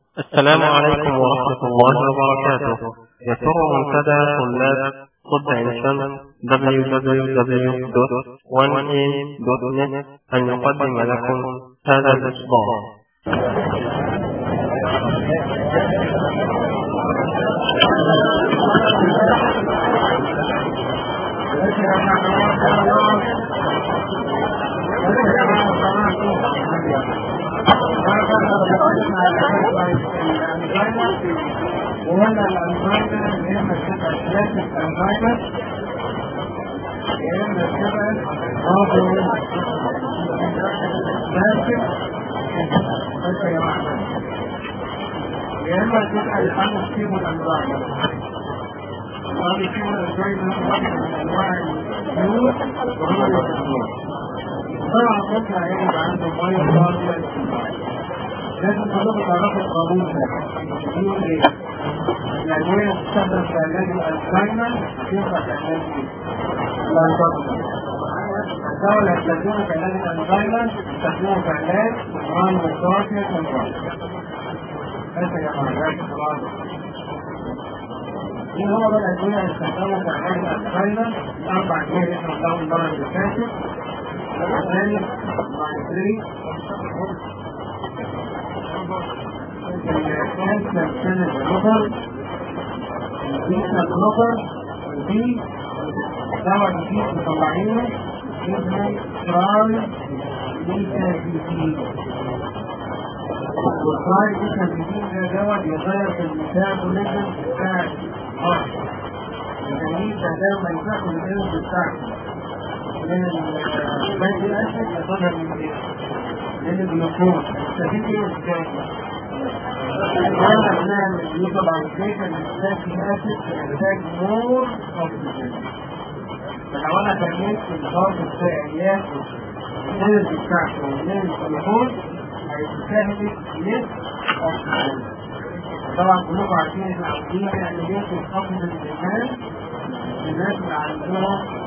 السلام عليكم ورحمة الله وبركاته يسر منتدى طلاب طب عين شمس www.1am.net أن يقدم لكم هذا الإصدار ولا الأنفايدة يا إما تبقى كلاسيك أنفايدة يا إما تبقى برضه كلاسيك بس يا معلم يا إما تبقى الحمد فيه الأنفايدة الحمد فيه الأنفايدة واحد من أنواع الفلوس وهو الفلوس طبعا تطلع يجب عنده مية فاضية لازم كلكم تعرفوا القانون ده بيقول ايه؟ الأدوية تستخدم في علاج الألزهايمر ينفع في علاج الألزهايمر الدواء اللي هتستخدمه في علاج الألزهايمر تستخدمه في علاج مرض مستوفية الأمراض بس يا جماعة ده القرآن ايه هو بقى الأدوية اللي استخدمه في علاج الألزهايمر الأربع أدوية اللي احنا قلناهم المرة اللي فاتت الثاني مايتري الكانسر سنة الربر البيتا الربر ودي دواء جديد مطلعينه اسمه تراي بيتا جديد والتراي بيتا جديد ده دواء بيغير في الميتابوليزم بتاع الهرم الجميل ده ده ما ينفعش الانرجي بتاعته من الفاتي اسيد ياخدها من ايه؟ من الجلوكوز تستفيد ايه ازاي؟ وانا بنعمل يوتيلايزيشن للفاتي اسيد يحتاج مور اوكسجين فلو انا كملت الضغط بتاعي ياخد الانرجي بتاعته من الجلوكوز هيستهلك ليس اوكسجين طبعا كلكم عارفين احنا عاوزين نعمل ايه في الاوكسجين الانسان الناس اللي عندهم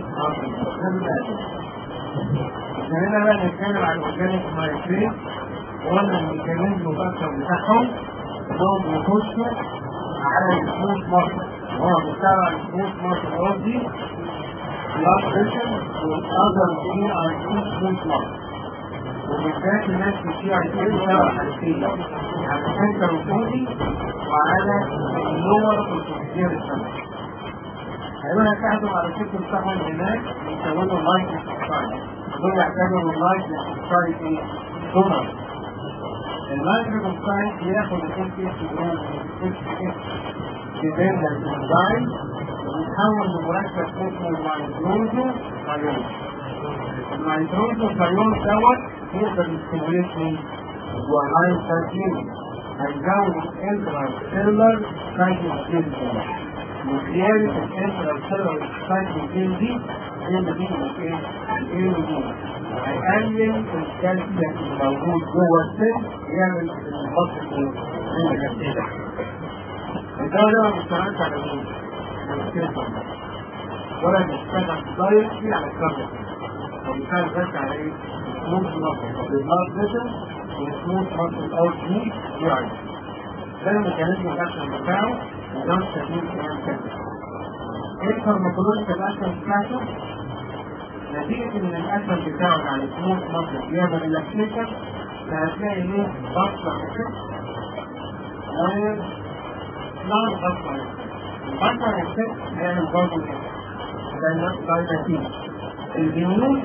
هنا بقى نتكلم عن الاورجانيك مايكرين وقلنا الميكانيزم المباشر بتاعهم انهم بيخشوا على السموث ماركت هو بيشتغل على السموث ماركت قصدي بلاد بريشر والاذر سي اي سي سموث ماركت وبالذات الناس في السي اي سي بتشتغل على السي على السنتر الفوقي وعلى اللور والتفكير السمك هيقول هتاخدوا على الشكل بتاعهم هناك يسووا لايت سايد دول يعتبروا اللايت سايد ايه؟ دونر اللايت سايد بياخد الاس اس جروب الاس اس ديبندنت انزايم ويتحول لمركب اسمه المايتروزو فايول المايتروزو فايول دوت يقدر يستمريت مين؟ هو لايت سايد هيزود الانترا سيلر سايكل وزيادة الانترا سيلر سايكل دي هي اللي بيجي من ايه؟ الايه ودي هيقلل الكالسيوم الموجود جوه السن يعمل البطن من الكالسيوم الدواء ده ما بيشتغلش على مين؟ على الكالسيوم ولا بيشتغل دايركتلي على الكاربون هو بيشتغل بس على ايه؟ سموث ماسل بالبلاد بريشر وسموث ماسل اوت دي يعني ده الميكانيزم الاكشن بتاعه وده التكليف كمان كده ايه الفارماكولوجيكال اكشن بتاعته؟ نتيجة ان الاكشن بتاعه على سموث ماسل بيعمل ريلاكسيشن فهتلاقي ليه بطلة كده غير نار بطلة البطلة الست هيعمل برضه كده ده دايناتين الجنون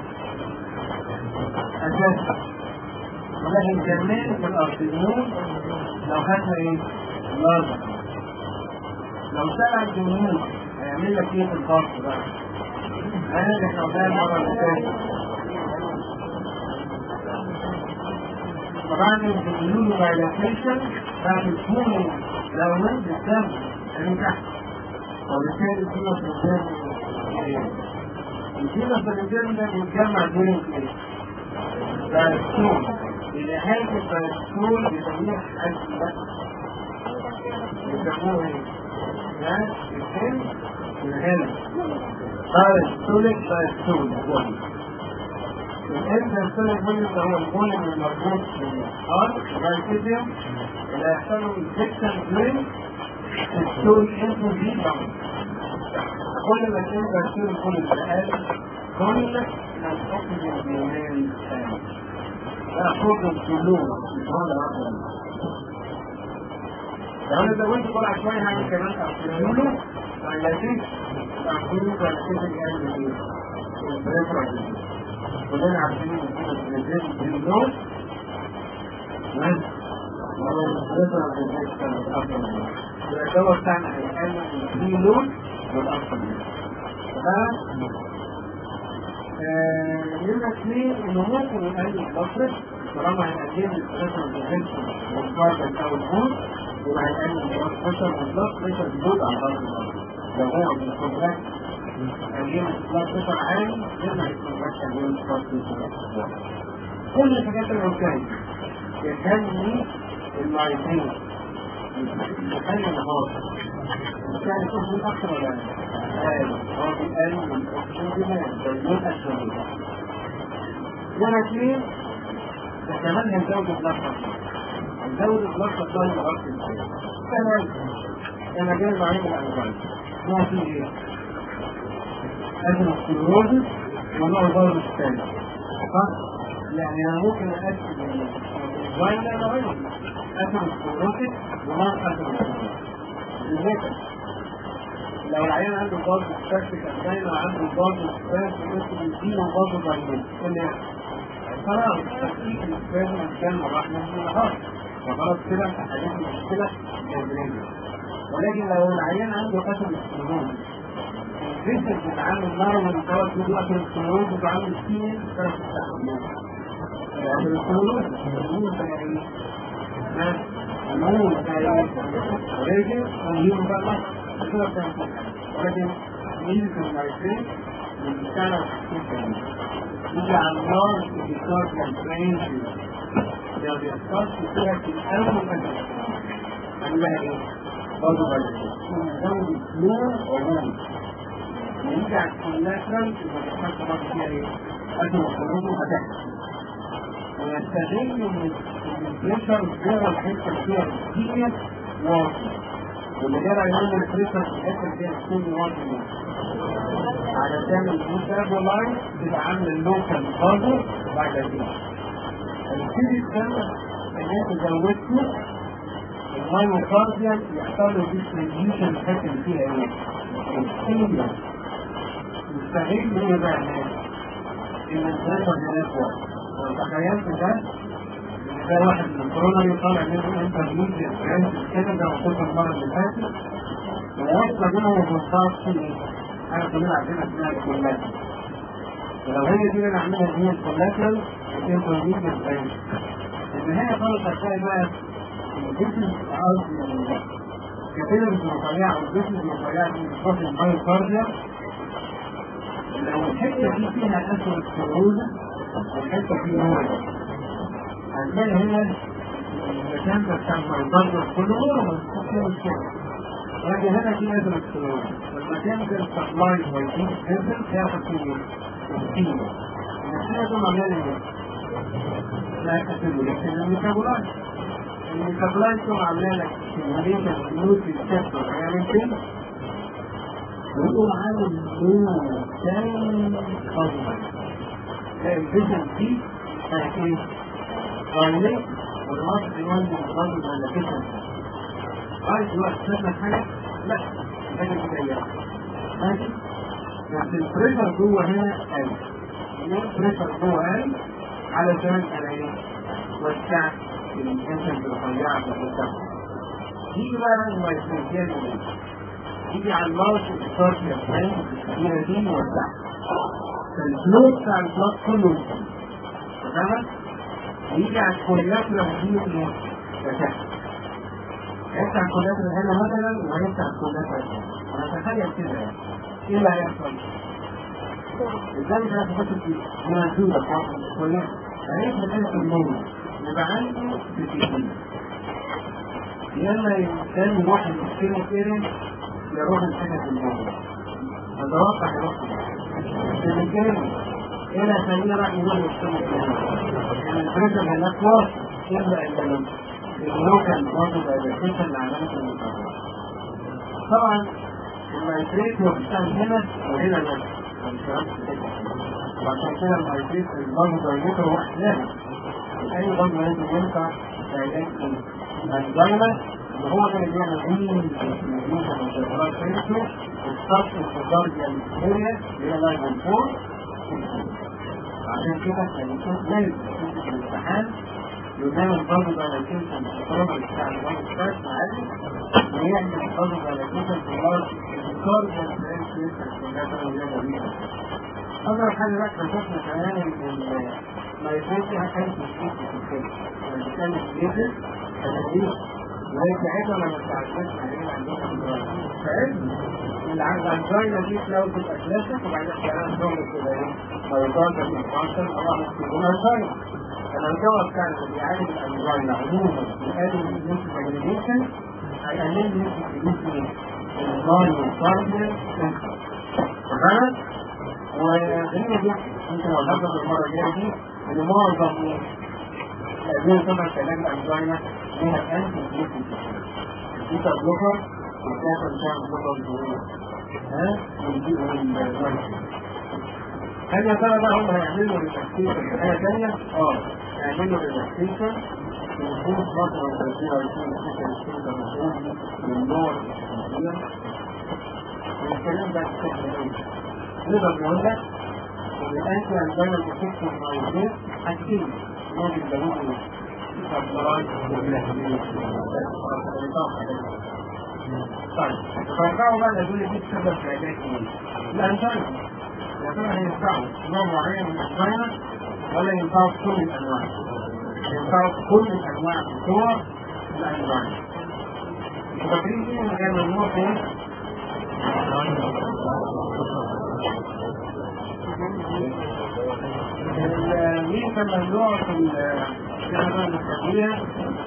اساسا ولكن كمان في الارتينيون لو خدنا ايه؟ لازم لو سأل الجنون هيعمل لك ايه في الضغط بقى؟ انا اللي احنا قلناها المره اللي فاتت طبعا الجنون ريلاكسيشن بعد تكون لو نزل الدم من تحت وبالتالي الجنون في الدم الجنون في الدم ده بيتجمع بين ايه؟ بارستون لنهاية البارستون بيسموه حجم يسموه ايه؟ ناس الهند والهند بارستوليك بارستون الانترسيلر فوليوم ده هو الفوليوم المربوط بالهارت البايكيديوم اللي هيحصل له انفكشن بلين السول انتو دي كل ما الانترسيلر فوليوم اقل كل ما الاكسجين بينام ثاني ده فوق السلوك مش ولا واحده لو انا زودت جرعه شويه هعمل كمان اكسجين فيلاتيك اكسجين فيلاتيك يعني ايه؟ كلنا عارفين ان الجسم بالنور بس الدواء بتاعنا هيقلل الفري لود والاكثر نمرة اثنين انه ممكن يقلل البصر طالما هيقلل البصر بالهيلث والكاربن او الموت يبقى هيقلل البلاد بريشر والبلاد بريشر بيزود على الارض لو هو بالكونتراكت تغيير البلاد بريشر عالي يرجع الكونتراكت تغيير البلاد بريشر كل الحاجات اللي قلتها يخلي المايتين يخلي الهارت كان يكون اكثر ولا لا؟ هو بيقلل من الاكسجين بيزود اكسجين نمرة اثنين ده كمان هنزود البلاد بريشر هنزود البلاد بريشر لغايه كمان انا جاي معايا من الانواع ما في ايه؟ اثيروسكلروزس ونوع الفيروس الثاني صح؟ يعني انا ممكن اقسم الفيروس الى غيره اثيروسكلروزس ونوع اثيروسكلروزس لو العيان عنده برضه ستاتيك انجينا وعنده برضه ستاس ممكن يديله برضه فيروس اللي خلاص تفكيك الستاس كان مره واحده من النهار فخلاص كده انت حليت المشكله جذريه ولكن لو العيان عنده قتل السلوك الجسم اللي عنده المرض اللي دوت عنده قتل السلوك وعنده سين كانت تستحمل قتل السلوك النور ده ايه؟ النور ده ايه؟ رجل ونجيب بقى كده كان ولكن ميزة المايتين من سنة وستين يجي على النار في الكار كان ده بيحصل فيها في الأول عندها ايه؟ برضه غير نزود نور عموم ويجي على الكولاترال يبقى بيحصل برضه فيها ايه؟ أكل وخروج وهتحصل ويستغل ان البريشر جوه الحته اللي فيها الكيمياء واطي واللي جرى يوم البريشر في الحته اللي فيها الكيمياء واطي علشان الميتابولايت تبقى عامله اللوكال برضه بعد كده الكيمياء الثانيه ان انت زودته المايوكارديال يحصل له ديستريبيوشن الحته اللي فيها ايه؟ الكيمياء يستغل ايه بقى ان البريشر هناك واطي تخيلت ده ده واحد من الكورونا طالع منه انترفيوز كده ده وصلت المره اللي فاتت وواصله بينهم وبالظبط في ايه؟ احنا كلنا عندنا اسمها الكولاترال ولو هي دي اللي نعملها هي الكولاترال الانترفيوز الثاني النهايه خالص هتلاقي بقى الجسم كتير مش رفيعه والجسم الرفيعه دي بتروح المايوكارديا لو الحته دي فيها اثر السيروزه والحته دي نور هتلاقي هنا المكان ده بتاع المنظر كله نور لكن هنا في اثر السيروزه والمكان ده السبلاي ويجيب الجسم هياخد فيه السكين السكين دول مليان ايه؟ لا اسيدوليشن الميتابولايت الميتابولايت دول عامله لك سيموليشن فلوس الكسر هيعمل كده ويقوم عامل نور تاني خالص الفيجن دي كانت ايه؟ غالية والمصر ينزل الرجل ولا فيجن عايز الوقت تسمع حاجة؟ لا حاجة كده ماشي؟ بس البريشر جوه هنا قل البريشر جوه قل علشان انا ايه؟ وسعت الانسان الرفيعة بتاعته يجي بقى المايكروفيان يجي على الماوس الستارت يا فريند الكبيرة دي وسعت فالفلو بتاع البلاط كله تمام يجي على الكولات لو دي ايه فتحت يفتح الكولات هنا مثلا ويفتح الكولات هنا انا اتخيل كده يعني ايه اللي هيحصل؟ ازاي مش عارف احط في مناسوبة بتاعت الكولات هيفتح مكان النور يبقى عنده بتيجي يلا الانسان يروح يشتري كده يروح الحاجة في النور اتوقع يروح الرجال الى سميرة يقول السنة يعني البريشر هناك واضح الا ان اللوكال برضه الادابتيشن لعلامة المقارنة طبعا المايتريت هو بيشتغل هنا وهنا بس وعشان كده المايتريت البازو دايليتر هو احلام اي بازو دايليتر ينفع في علاج الانجينا اللي هو ده اللي بيعمل عين الانفلاميشن والجلطات سيرتو والصف الكارديال اريا اللي هي لايفل 4 عشان كده احنا بنشوف لازم في الامتحان ينام البازو دايليتيشن الكرامة بتاع البازو ستاش عادي ويعمل البازو دايليتيشن في اللارج الكارديال سيرتو أول حاجة بقى اكتشفنا كمان إن ما يكونش حاجة تشكيك في الكلام يعني كان الجيزة تناديش وهي ساعتها ما نستعجلش علينا عندنا مدرسة فعلم اللي عند الجاينة دي تلاقوا تبقى كلاسيك وبعدين كلام شغل كده ايه مريضات في الفانكشن طبعا يكتبونها الجاينة فلو الدواء بتاع اللي بيعالج الأنجاينة عموما بيقلل النسبة فاجريشن هيقلل نسبة الجسم النار والكارديال تمام؟ وغريبة جدا ممكن لو هبط المرة الجاية دي ان معظم الأدوية طبعا في علاج الأنجينا ليها أنتي جلوكين بيتا بلوكر وكافة بتاع بلوكر الجوية ها ودي من هل يا ترى بقى هم هيعملوا ريلاكسيشن في حاجة تانية؟ اه هيعملوا ريلاكسيشن يكون فترة قصيرة يكون السكة السكة مسؤول من نوع والكلام ده بشكل نقدر نقول لك ان الانتي انجينا بروتكشن مايوزيت حاجتين ممكن تقول الفضلات طيب فرجعوا بقى الادويه دي تسبب في علاج ايه؟ الانجينا يا ترى هينفعوا نوع معين من الانجينا ولا ينفعوا في كل الانواع؟ ينفعوا في كل الانواع بتوع الانجينا فاكرين ايه اللي كان ممنوع فين؟ مين كان ممنوع في الشهادة الإسلامية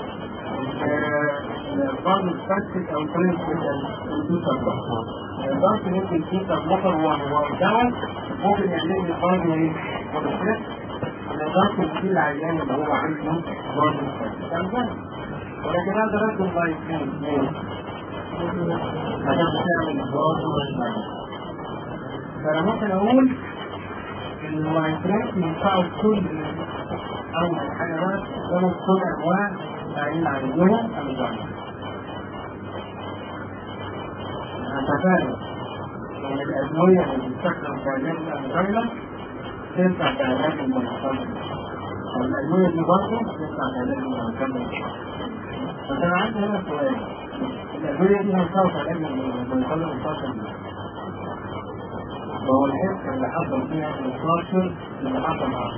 بعض الفاسد أو تريد الكمبيوتر الضغط ممكن الكمبيوتر مطر ودواء ممكن يعمل لي بعض ايه؟ مدخلات الضغط الكتير العيان اللي هو عنده بعض الفاسد ولكن هذا رد الله يسلم عشان بتعمل بعض فأنا ممكن أقول المايترات ينفعوا كل أول حاجة بقى قدامهم كل أنواع تعيين عليهم الجامعة. أتفاهم إن الأدوية اللي بتستخدم في علاج الأنجينا تنفع في علاج المنصب. الأدوية دي برضه تنفع في علاج المنصب. بس أنا عندي هنا سؤال الأدوية دي هينفعوا في علاج المنصب وهو الحس اللي حصل فيها في الكارتر اللي حصل معاه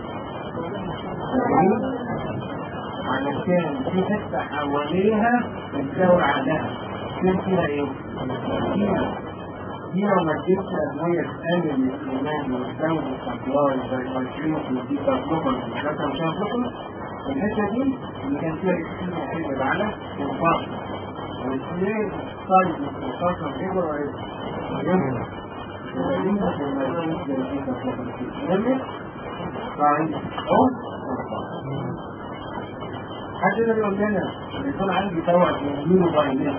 علشان في حته حواليها بتدور عليها كان فيها ايه؟ فيها دي لو ما اديتش ادويه تقلل الايمان وتزود السبلاي زي المالكريوس والبيتا بلوكر والحاجات مش هتخلص الحته دي اللي كان فيها اكسين يحل على الفرق والاثنين طيب الفرق غير ولا حد اللي بيقول لنا يكون عندي توعد يقولوا باينات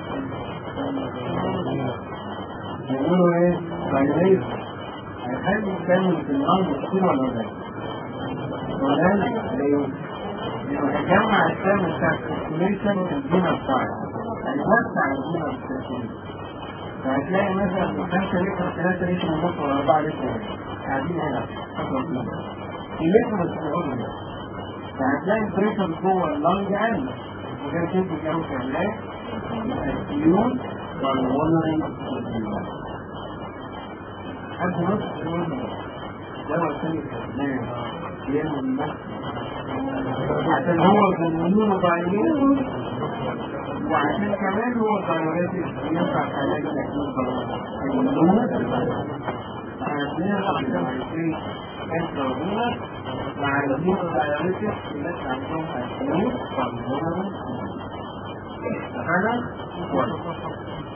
يقولوا ايه باينات هيخلي يكمل في الارض كتير ولا لا ولا لا ليه يجمع السهم بتاع السيركيوليشن في الجينة بتاعته هيوسع الجينة السيركيوليشن فهتلاقي مثلا خمسة لتر ثلاثة لتر ونص ولا أربعة لتر قاعدين هنا في لتر بس بيقولوا ده فهتلاقي البريشر جوه اللنج عالي وده كيف بيعمل في علاج السيون والولري حد نص يقول دواء ثاني كمان بيعمل نفس عشان هو بالمليون وبعدين وعشان كمان هو ضروراتي ينفع في علاج الأكيد عندنا أقسام عشرين انتروفينوس مع الهيمودايوريتس الناس عندهم أكيد فالمونر أنا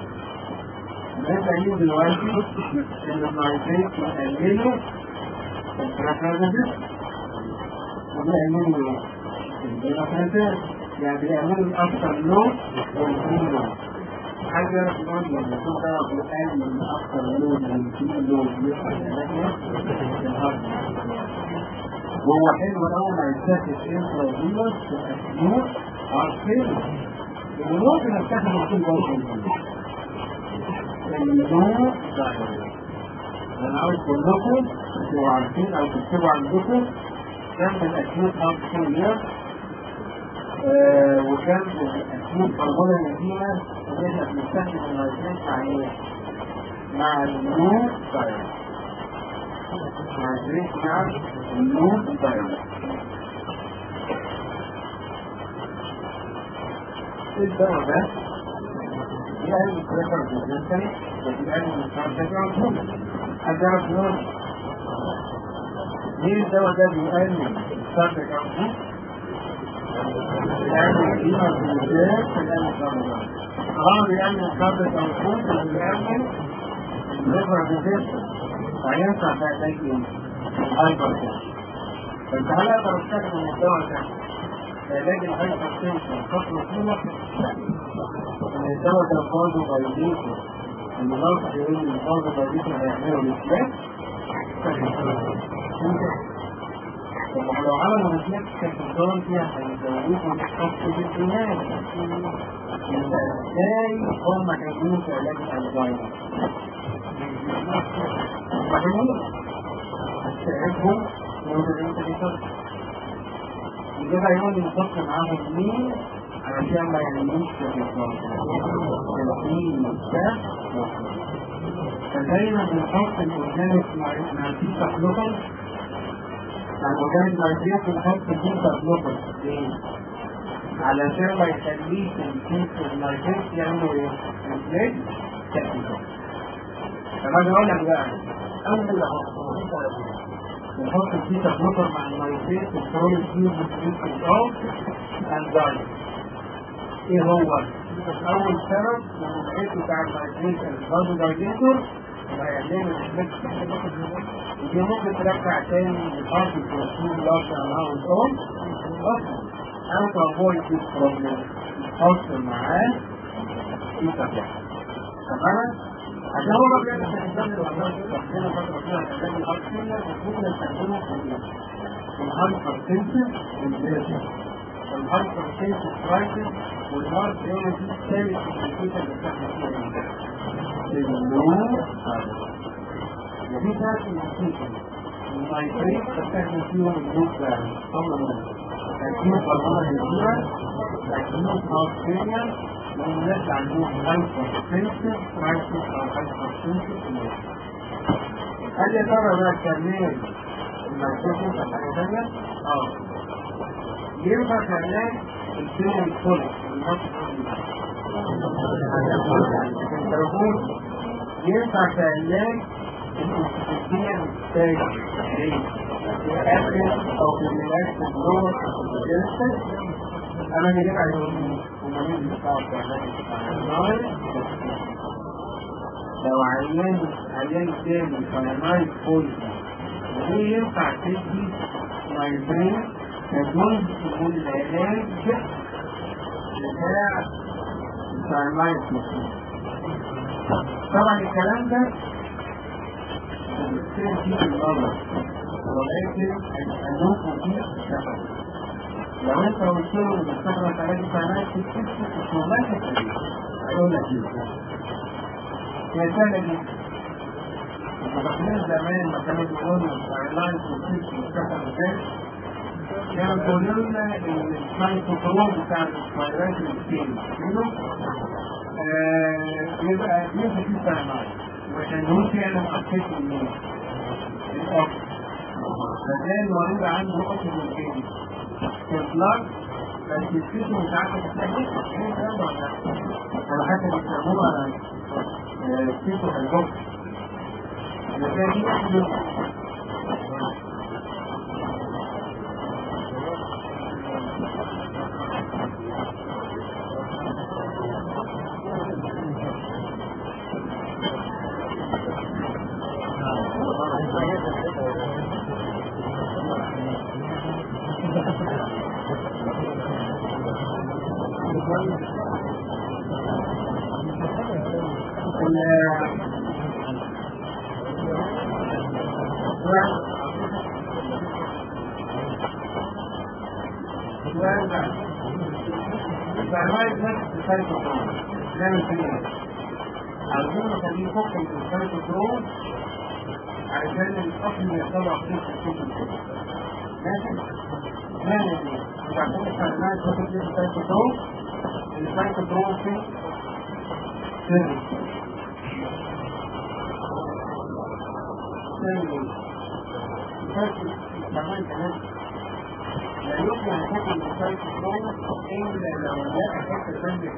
ده دليل دلوقتي إن المايتريت يقللوا البرافرازيس وبيعملوا ايه؟ البرافرازيس يعني بيعملوا الأكثر لون والفري لون حاجة لون لما تبقى بيقل من أكثر لون والفري لون بيبقى الهارد وهو حلو أول ما يتاخد انترافيروس تبقى سموث عارفين وممكن استخدم كل برضه النور انا عاوز اقول لكم انتوا عارفين او تكتبوا عندكم كم الاكيوت هارت فيلير وكم الاكيوت هرمون النتيجه اللي احنا بنستخدم النيتريت مع ايه؟ مع النور دايركت مع الدريك مع النور دايركت الدواء ده يقلل البريشر في الجسم ويقلل الكارت جرام الدواء نور ليه الدواء ده بيقلل الكارت جرام بيقلل القيمة في الجسم بيقلل الكارت جرام طالما بيقلل الكارت جرام بيقلل الليفر ديزيشن فينفع في علاج ايه؟ الهايبر فانت هل اقدر استخدم الدواء ده علاج الهايبر تنشن خطوة طويلة ان الدواء ده فازو بايديكو ان الناس يقول ان الفازو بايديكو هيعملوا الاسلاك طب لو عملوا الاسلاك كالكنترول فيها هيزودوكم الخط بالإيمان يبقى ازاي هم هيجيبوا في علاج الالزايمر مجنون هتساعدهم يقولوا انت بيصدق يبقى يقول يحط معاهم مين علشان ما يعملوش تلقين فدايما بنحط الاورجانيك مع البيتا فلوكر مع الاورجانيك مع البيتا بنحط البيتا فلوكر ليه؟ علشان ما يخليش البيتا النايتريت يعملوا ايه؟ انفليت تأكيد فما بقول لك بقى اول نحط البيتا فلوكر مع النايتريت كنترول الفيوز والفيوز اوف اند ايه هو؟ اول سبب لما العيد بتاع النايتريت الفازو دايجيتور وهيعملوا الفليكس ودي ممكن ترجع تاني لحرف البروتين لارج اماونت اوف how to avoid this problem حط معاه بيتا فلوكر تمام؟ عشان هو ما بيعمل الانسان اللي عمال يستخدمه فتره فيها علاج الارسنال المفروض نستخدمه في الهايبرتنسيف والبيرشن الهايبرتنسيف كرايسيس والهارت ايرجي الثالث الكمبيوتر اللي بتاخد فيها النور وفي ثلاث انستيشن النايتريت بستخدم فيهم النور فعلا طول النور اكيد هرمون الهيرا اكيد هارت فيلير والناس عندهم هايبرتنسيف كرايسيس او هايبرتنسيف هل يا ترى ده كمان المركزي في حاجه ثانيه؟ اه ينفع كمان السيرم الفوليك التليفون ينفع كعلاج الانسكتين التاج او في الريلاكس اللور انا اللي جاي عليهم ومالين بتاعه كعلاج لو عيان عيان تاني فاينايت فوليك وليه ينفع تدي مايبرين كجزء من العلاج بتاع الفاينايت طبعا الكلام ده بيصير فيه النظر ولكن هيسألوكم فيه الشفا لو انت قلت له بتستخدم علاج الفاينايت في الكتب الشغلات هيقول لك ايه هي سهلة جدا المدخلين زمان ما كانوا بيقولوا الفاينايت والكتب بتستخدم ازاي كانوا بيقولوا لنا ان السايتوكروم بتاع الفاينايت الكتب يبقى يبقى فيه فاينايت وكان هو فعلا حطيت منين الأكل فكان المريض عنده أكل من كده إطلاق بس الكيس مش عارفة تستهدف ايه الكلام ده على حسب بيستخدموها كيس البوكس المكان دي أكل السؤال بقى الفرمايز نفس السايتوكروم نعمل فيه ايه؟ عاوزين نخليه فوق السايتوكروم علشان الاصل يحصل عقلية السايتوكروم ماشي؟ نعمل ايه؟ وبعدين الفرمايز فوق السايتوكروم السايتوكروم فيه سيرفيس سيرفيس سيرفيس كمان كمان لا يمكن ان تكون مسايس الصوم الا لو لا افكت ذنب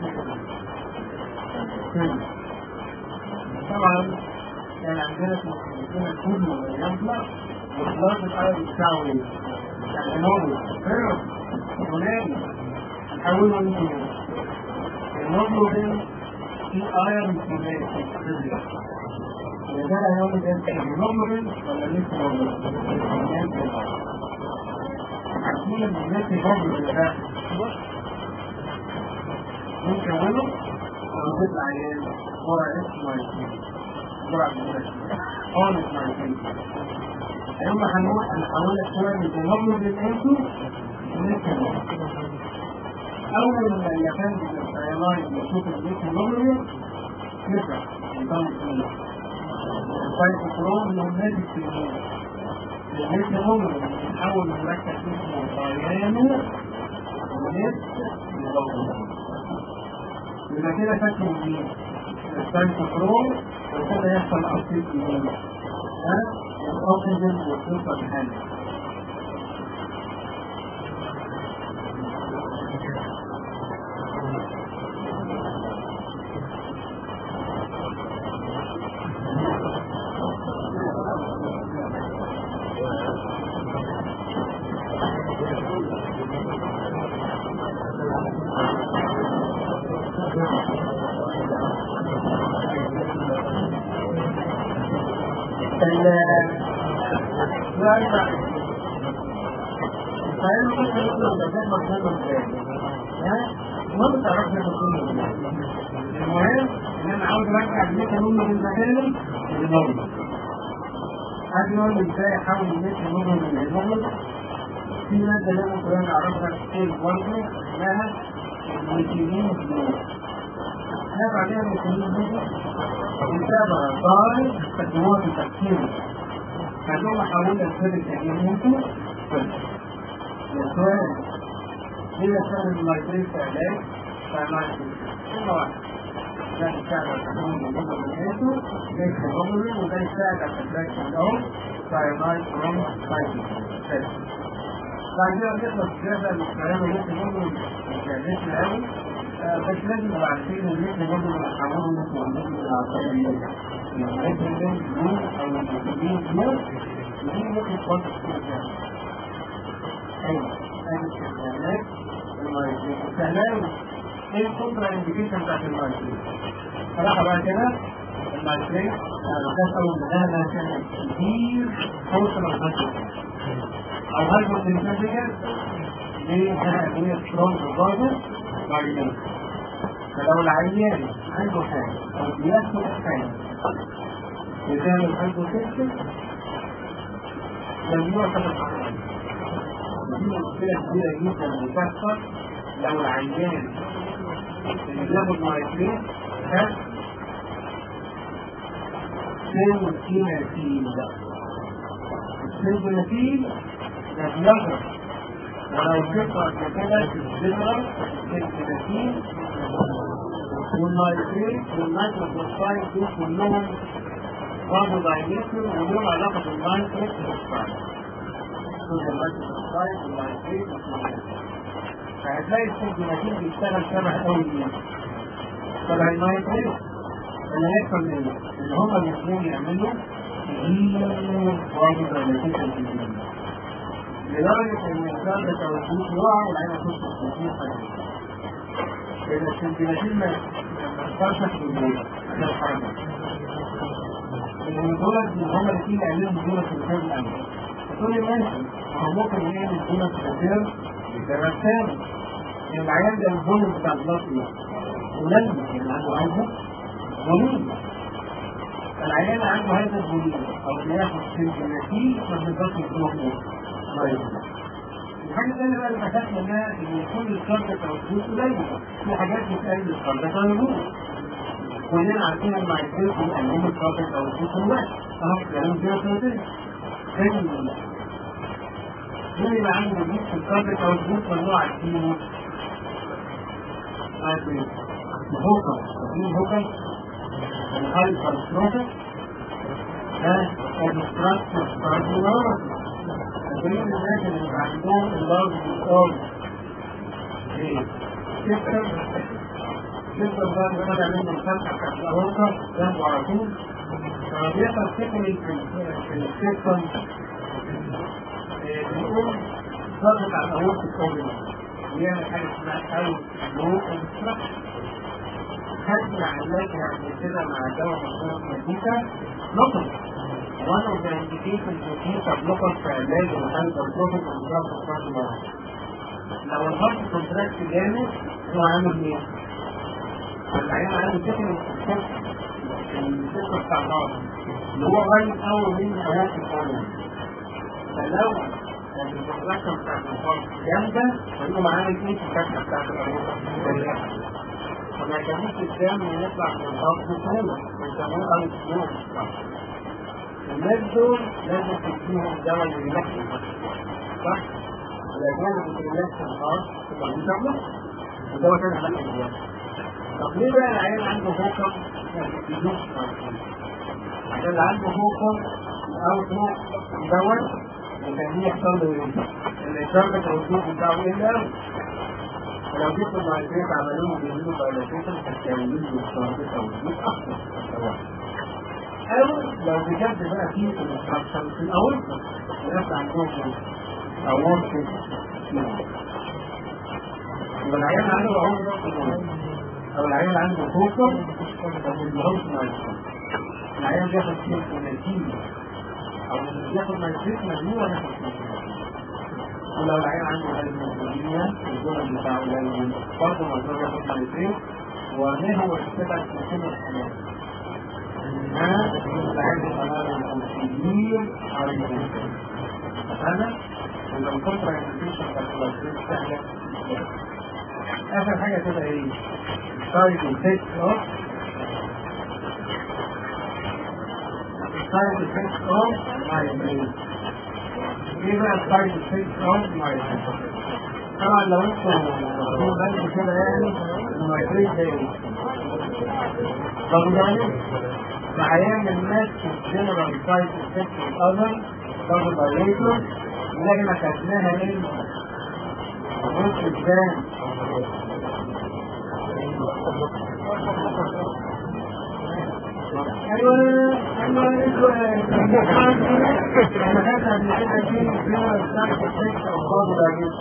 طبعا كان عندنا في المسلمين الكل واليمبلا وخلاص الآية بتاعه ايه؟ يعني نوبل فيرم يوناني نحوله لنوبل النوبل في آية من اليوناني في البيبليا وده هيقول ده نوبل ولا لسه نوبل؟ عارفين ان الناس برضه ده ممكن منه ونطلع عليه جرعة اسمه جرعة خالص مايكين يوم هنروح نحولها شوية من التنمر للانتو ونكتب أول ما اليابان بالسيارات يشوف البيت النمر نفرح نظام فيه الفايت كروم اللي هو نادي السيارات البيت النمر نحول مركز اسمه طيانو ونت يبقى كده فاكر مين؟ الفايت كروم وكده يحصل أصيب جديد ها؟ الأوكسجين والسلطة الحالة المهم تعرفنا المهم ان انا عاوز ارجع الميتا نمر من مكانه للنمر حد يقول لي ازاي احول الميتا نمر من النمر في مادة لازم كلنا نعرفها في برضه اسمها الميثيلين بلو نفع عليها الميثيلين بلو بسبب ضارب استخدموها في التفكير خلوهم حولنا الفرق تجيبوته السؤال هي سبب المايتريس علاج فمايتريس ثم واحد ده يساعد على تحمل الموضوع بتاعته ليس بابلين وده يساعد على التراكشن او ساينايد فروم مايتريس بعد كده نخلص كده الكلام اللي احنا برضه جابتنا قوي بس لازم نبقى عارفين ان احنا برضه بنحاول نتعلم العقليه يعني اللي بلو او المسلمين بلو دي ممكن تكون تفكير ايوه ايوه استعمال ايه الكونترا انديكيشن بتاعت المايكرين صراحة بقى كده المايكرين ده اول مهمة كانت كتير توصل الهايبر او هايبر سنسيتيكال ليه كانت ادوية سترونج برضه بعد كده فلو العيان عنده حاجة او بياخد حاجة يزال عنده سيستم ممنوع تبقى دي مشكلة كبيرة جدا بتحصل لو العيان اللي بياخد مايكرين ده سيلوكيناتين ده السيلوكيناتين ده بيظهر ولو تقرا كده في الجنرال السيلوكيناتين والمايكرين والنيتروفوسفايد دول كلهم برضه دايليتر ولهم علاقة بالنيتروفوسفايد فهتلاقي السيجناتين بيشتغل شبه قوي ليه شبه النايتريت اللي هيحصل ايه؟ ان هما الاثنين يعملوا تغيير واجب ريليشن في الجنين لدرجة ان الانسان بتوجيه يقع والعين تخش في الجنين حاجة لان السيجناتين ما يقدرش في الجنين عشان الحركة لان دولت هما الاثنين يعملوا دولت في الجنين الأول تقول لي ماشي هو ممكن يعمل دولة كتير بالرسام العيان ده الفوليوم بتاع البلاط ايه؟ قليل اللي عنده هذا فوليوم العيان عنده هذا الفوليوم او بياخد سنتيمتين ما بنقدرش نقول طيب الحاجة الثانية بقى اللي بحثنا انها ان كل الكارديك او الفلوس قليلة في حاجات بتقلل الكارديك او الفلوس كلنا عارفين ان مع الفلوس بيقللوا الكارديك او الفلوس الواحد اهو كلام كده سنتين مين اللي عنده جيش في الكارديك او الفلوس ممنوع عارفينه هوكر مين هوكر الهايبر ستروكر ها الستراكشر كارديولوجي الدليل الناس اللي عندهم اللارج ديسورد ايه سيستم سيستم ده اللي طالع منه الفتحه بتاعت الاورطه جنبه على طول فبيحصل سيكلينج في السيستم بيقوم ضغط على الاورطه الكوبري بيعمل حاجه اسمها اوت لو انستراكشن خدنا علاجها قبل كده مع دواء مصنوع مديكا نقطه one of the indications of use of local في علاج الهايبر بروفيت والجراف لو الهارت كونتراكت جامد هو عامل ايه؟ العيان عنده سكن السكن بتاع الهارت اللي هو قريب قوي من حياة الكون فلو الكونتراكشن بتاعت الهارت جامدة فيقوم عامل ايه في الفتحة بتاعت الهارت؟ فما يخليش الدم يطلع من الهارت بسهولة ويسموه اوت فلو الناس دول لازم تديهم دواء يريلاكس صح؟ الأجانب اللي بتريلاكس الخاص تبقى مجرد ودواء تاني علاج الجواب طب ليه بقى العيال عنده فوكر ما بيدوش عشان اللي عنده فوكر أو فوق دواء يخليه يحصل له ايه؟ الإنسان ده الوجود بتاعه ايه الأول؟ ولو جبت المعدات عملوه بيعملوا بايلاتيشن هتكلموا الصوابع أو الوجود أكتر او لو بجد بقى في الانستراكشن في الاول الناس عندهم اول والعيال عنده عمر او العيال عنده فوكر او الهوس مايستر العيال بياخد فيه سنتين او بياخد مايستر مجموعه ياخد ولو العيال عنده المسؤولية الجرم بتاعه قليل برضه مجرد ياخد مايستر وما هو السبب في سن الحمام كبير أنا إذا الفترة يمكنش سهلة آخر حاجة كده إيه؟ سايد الفيكس أوف سايد الفيكس أوف مايجرين إيه بقى سايد الفيكس أوف مايجرين؟ طبعا لو انتوا واخدين بالكم كده يعني المايجرين ده ايه؟ طب يعني فهيعمل الناس في الجنرال سايت افكت الاذر دبل بايليتور اللي احنا خدناها من نص الدم ايوه ايوه ايوه انا خدت قبل كده في جنرال سايت افكت او دبل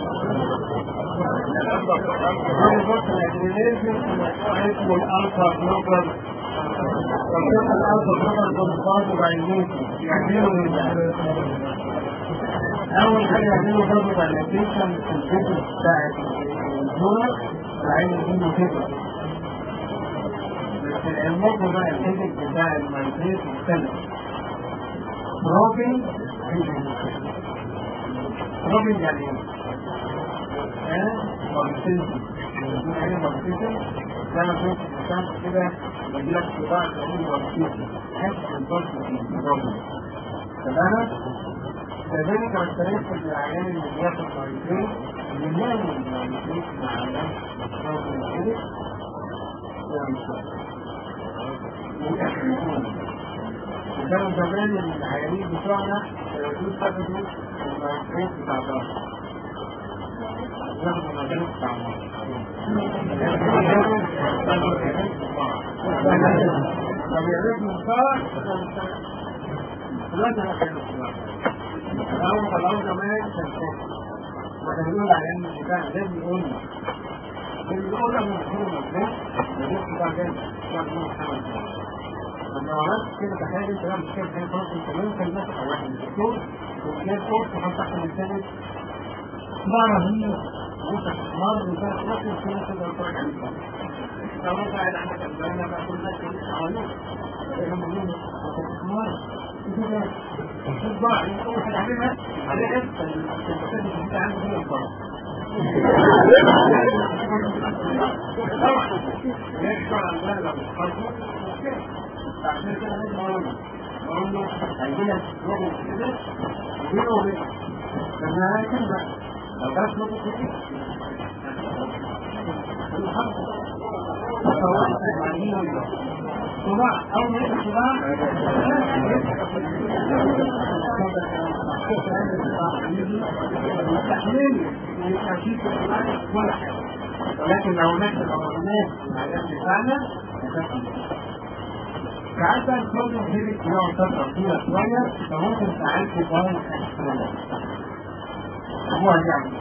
بايليتور اسمه الالفا جلوبال فكيف الأرض طبعا بالضبط وبعينيته يعملوا من أول حاجة يعملوا برضه بالابليكيشن في الفيديو بتاع الجورة بعين منه كده بس العلمات بقى الفيديو بتاع المايتريت مختلف بروبين بروبين يعني ايه؟ ها؟ بارتيزم يعني بارتيزم زي ما كنت بتعمل كده يجي لك صداع كريم وكتير حس بالضغط في الضغط تمام كذلك كاركترستيك العيان اللي بياخد مريضين اللي نعمل مريضين مع الناس الصوت الكبير وكانوا زمان العيانين بتوعنا يقولوا تاخدوا المريضين بتاع ضغط ياخدوا المريضين بتاع طب يعرفوا الصلاة ثلاثة أحيان الأول طلعوا زمان كان ما كانوا يقولوا على أن البتاع ده بيقول بيقول لك مشهور مجنون الناس بتاع جاي بتاع جنون خمس لما عملت كده تخيل انت بقى مش كده كان خلاص انت ممكن مثلا واحد من الدكتور وكان كورس وكان تحت من سنة لا رهيب وانت تتمر وانت تتمر في ناس تقدر تتفرج عليك لو انت قاعد عندك البيانة بقى كل الناس اللي حواليك لما يقولوا انت تتمر كده تطبع اول حاجه عاملها عليها انت المكتبه اللي انت عامل فيها الفرق طبعا ليش طبعا ده لو بتخرجوا عشان كده لازم اقول اقول له عندنا لغه كده وبينه وبينه لما هيكون بقى لو جات لغه كده صباع أو من صباع تحليل للتأكيد ولا حاجة ولكن لو نحن الأمرنات العيان بتاعنا ساعات بقى الكوزن هيبت بيقعد فترة طويلة شوية فممكن تعالج داون اكستريمال هو هيعمل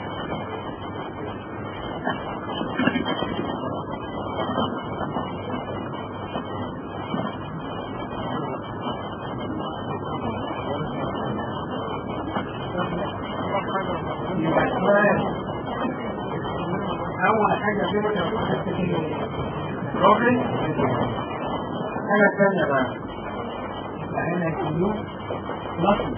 أول حاجة كده روحي الحاجة الثانية بقى فهنا يكونوا لطي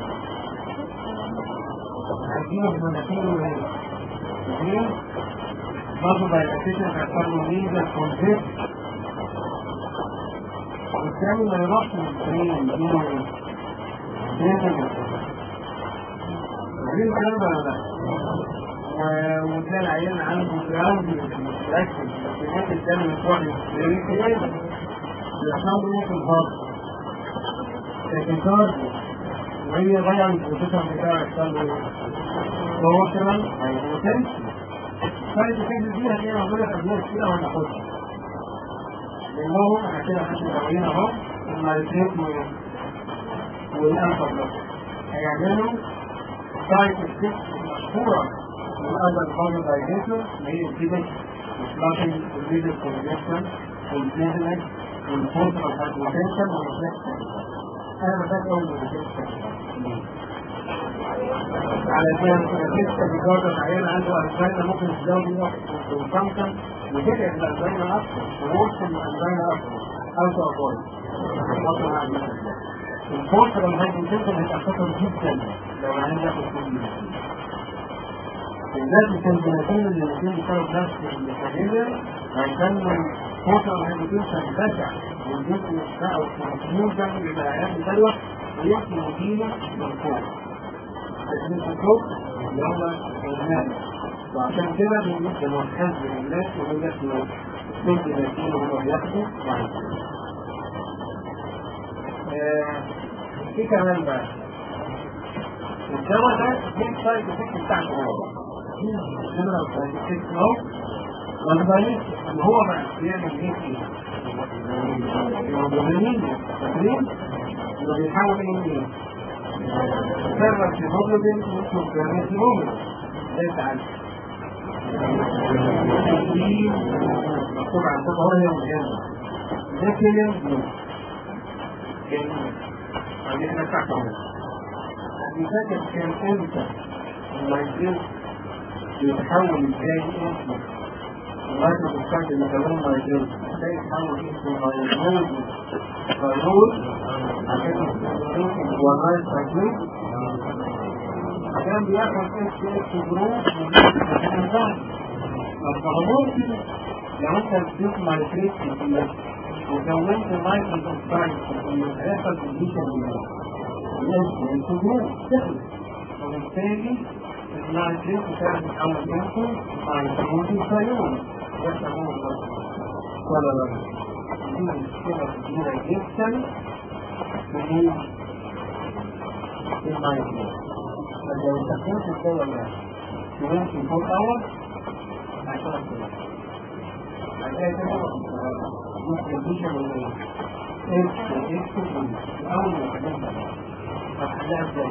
عايزينه في مناخيره وهي اثنين برضه بقى الأساسي هيحصل له ميزة كونتيست والثاني ما يروحش من الترين يجيله ايه؟ عارفين الكلام ده ولا لا؟ وتلاقي العيان عنده جراوند ركز بيحط الدم الكويس بيحصل له في الهارت تكسار وهي غير البروسيسور بتاع يحصل له بروترال هيبوتنس فايدة كده دي هتلاقيها موجودة في أدوية كتير أو ناخدها لأنهم احنا كده خدنا دوايين أهو الماريتريت والألفا بلوك هيعملوا سايد افكت مشهورة من أدر فاضل دايجيتور اللي هي الكيبك والفلاشنج والفيديو كونجكشن والبليزنج والفورترال هايبوتنشن والريفلكس أنا بحتاج أول الريفلكس على كده الريفلكس بيجرب العيان عنده أنزاينا ممكن تزود الكونسامشن وتبعد الأنزاينا أكتر ووصل الأنزاينا أكتر أو تأفويد الفورترال هايبوتنشن هيبقى خطر جدا لو العيان ياخد كل الناس الكنزينتين اللي الاثنين بسبب نفس الميكانيزم هيخلوا فترة الهيدروجين بشع والجسم بتاعه الكونفيوجن يبقى عيان مدلوح ويحكي مدينة من فوق لكن الفوق اللي هو الناس وعشان كده بنجيب لمركز من الناس ويقول لك لو الكنزينتين وهو بياخدوا وهياخدوا في كمان بقى الدواء ده ليه سايد افكت بتاعته هو جنرال سايد افكت اهو والبريد اللي هو بقى بيعمل ايه فيه؟ الهيموجلوبين فاكرين؟ اللي بيحاول ايه؟ يسرب الهيموجلوبين ويكتب جرنيت هيموجلوبين ليس عنه مكتوب عندكم هو هي مهمة ده كلمة بلو جميل يعني احنا تحته فاكر كان امتى المايجرين بيتحول ازاي اسمه لغايه ما تستخدم مكان مايجرين ازاي يتحول اسمه مايجرين فالرول عشان يستخدموه هو الرايت مايجرين عشان بياخد اس اس جروب من فممكن لو انت اديت مايجرين كتير وزودت مايجرين سايت هيحصل كونديشن يمكن الجمهور تخلص وبالتالي المعرفين تساعد على يمكن معرفين الصيون يسمون ولا لا دي مشكلة كبيرة جدا في المعرفين فلو استخدمت الدواء ده يمكن فوق أول عشان الدواء هتلاقي دواء ممكن يجيش من اكس اكس اول ما تبدا هتحلها ازاي؟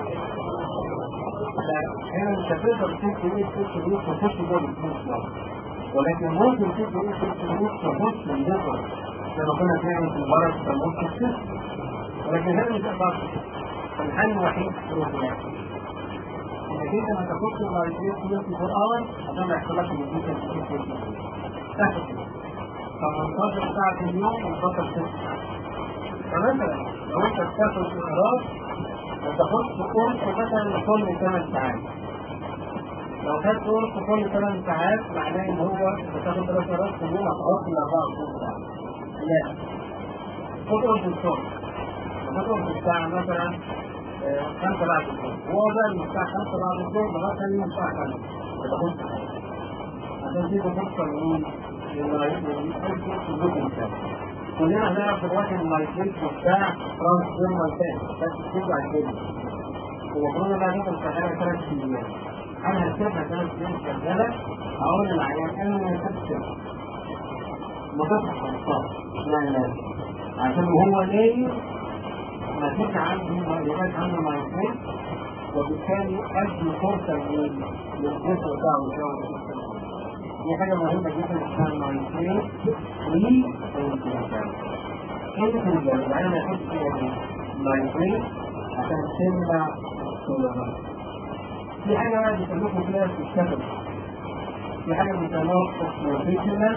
هنا مش هتقدر تكتب ايه ست شهور تخش جوه الفلوس ولكن ممكن تكتب ايه ست شهور تخش الليفر زي ما كنا بنعمل في المرض تموت في الست ولكن هنا مش هتقدر الحل الوحيد هو انك بحيث انك تخش اللايتريت 24 اور عشان ما يحصلكش مدينة تاخد 18 ساعة في اليوم وتبطل 6 فمثلا لو انت بتاخد اقراص ما تاخدش كورس مثلا كل 8 ساعات لو خدت كورس كل 8 ساعات معناه ان هو بتاخد ثلاث اقراص في اليوم هتقعد ل 24 ساعة لا خد قرص الصبح خد قرص الساعة مثلا خمسة بعد الظهر هو بقى من الساعة خمسة بعد الظهر لغاية ثاني يوم الساعة خمسة ما تاخدش حاجة عشان دي فرصة لمين؟ للمايكروب كلنا هنعرف دلوقتي ان المايكروب بتاع ترانس ديرمال تاني بس بتيجي على الجلد ومفروض انها تفضل شغالة ثلاث سنين انا هسيبها ثلاث سنين شغالة هقول للعيان انا ما هسيبش ما تصحى 15 لا لا عشان هو نايم ما فيش عنده مقلبات عنده مايكروب وبالتالي ادي فرصة للجسم بتاعه يشاور دي حاجة مهمة جدا اسمها المايكروب فري انتيشن كيف الجلد انا ما احبش فيها مايكروب عشان تمنع الصورة في حاجة بقى بيسموكوا فيها في الشكل في حاجة بيسموها اوبزرفيشنال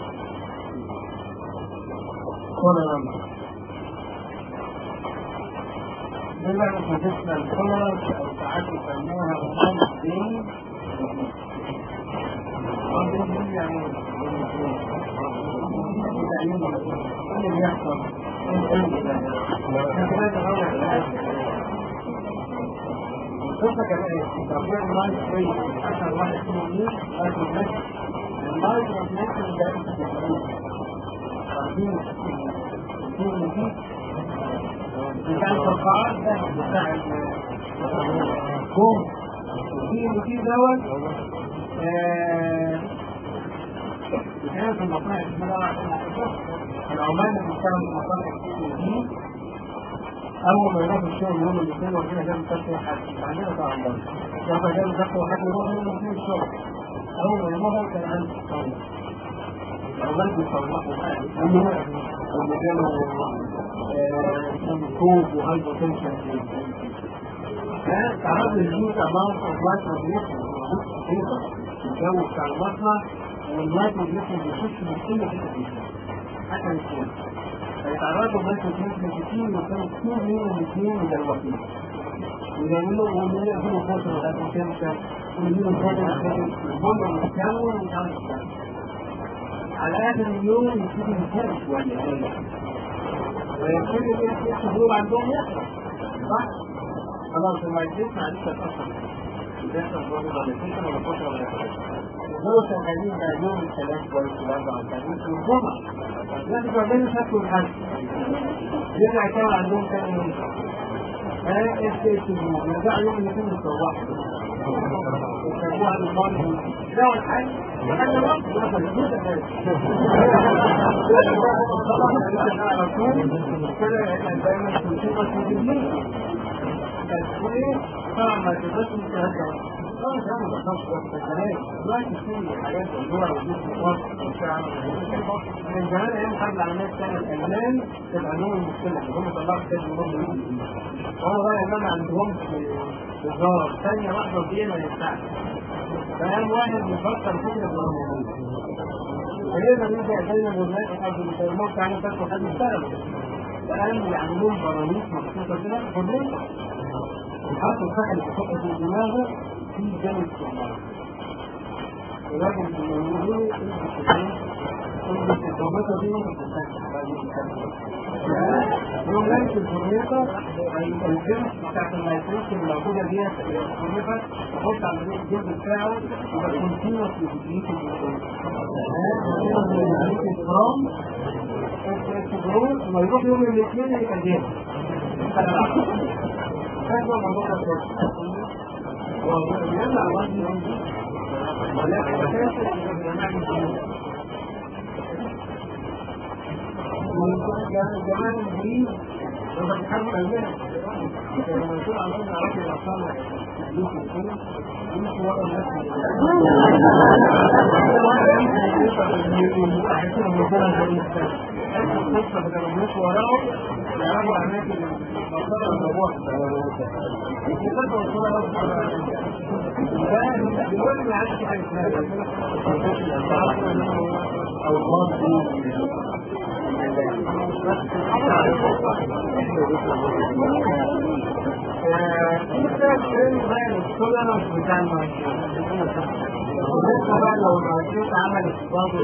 tolerance دي بقى اوبزرفيشنال tolerance او ساعات يسموها one day القصة كمان تطبيق اللايف ستريت عشان واحد اسمه مين لايف نفس اللايف نفس ده اسمه عارفين عارفين بتاع الفقاعات ده بتاع الكوم في في دوت بتعمل في المصانع اسمها العمال اللي بيشتغلوا في المصانع دي اول ما يروحوا الشغل يوم الاثنين واخدين جنب كف حد عندنا طبعا برضه ياخد جنب كف حد يروح يوم الاثنين الشغل اول ما يروحوا كان عنده الصوت العمال بيصلحوا اللي كانوا كوب وهايبو تنشن تعرض الجيوز امام اوفلايت راديشن الجو بتاع المصنع واللايت راديشن بيخش من كل حته حتى الكون فيتعرضوا بس اثنين كتير وكانوا كتير منهم الاثنين مدلوقين ويعملوا ويعملوا فوتو لغايه كام ويعملوا فوتو لغايه البوم متكون ومش عارف على اخر اليوم يبتدي يفرق شويه ويبتدي الحضور عندهم يحرق صح؟ خلاص ما يجيش معلش تتاثر بيحصل برضه بعد فتره ولا فتره ولا فتره لو شغالين بقى يوم الثلاث ولا الاربعاء والخميس والجمعه لازم يعملوا شكل الحج يرجع يكون عندهم ثاني يوم ها ايش ايش يرجع يوم الاثنين الصباح الاسبوع الماضي لو الحج لحد الوقت كده دايما تنشيطه في الجنين التسويق طبعا ما تقدرش تهدى دلوقتي في حاجات الجوع والجسم واضح وبتاع من زمان ايام الحرب العالميه الثانيه الالمان كان عندهم المشكله هم طلعوا كتاب منهم هو بقى الالمان ما عندهمش هزار ثانيه واحده ودي ما ينفعش فقام واحد بيفكر فكره برمجيه فلازم نبدا بين الولايات الارض المسلمات تعالوا تاكلوا حد يشتغل فقام يعملوا براميل مخصوصه كده حريه وحطوا الفحل اللي بتحط في دماغه في جانب الصغير ولكن بيقولوا ان الكمبيوتر دي ممكن تتفتح يوم ليلة الكمبيوتر الجنس بتاعت المايكروس اللي موجودة دي الكمبيوتر تحط على الجنس بتاعه يبقى كونتينوس لفيديوت الفرام الجرون ما يروح يوم الاثنين يبقى جاهز هذا الموضوع ده ويمنع وزن ولكن اساسا جمال الجديد لما بتحمل المهن لما يكون عندنا عرض الاطفال تدليس الكل لو المعجزة عملت برضه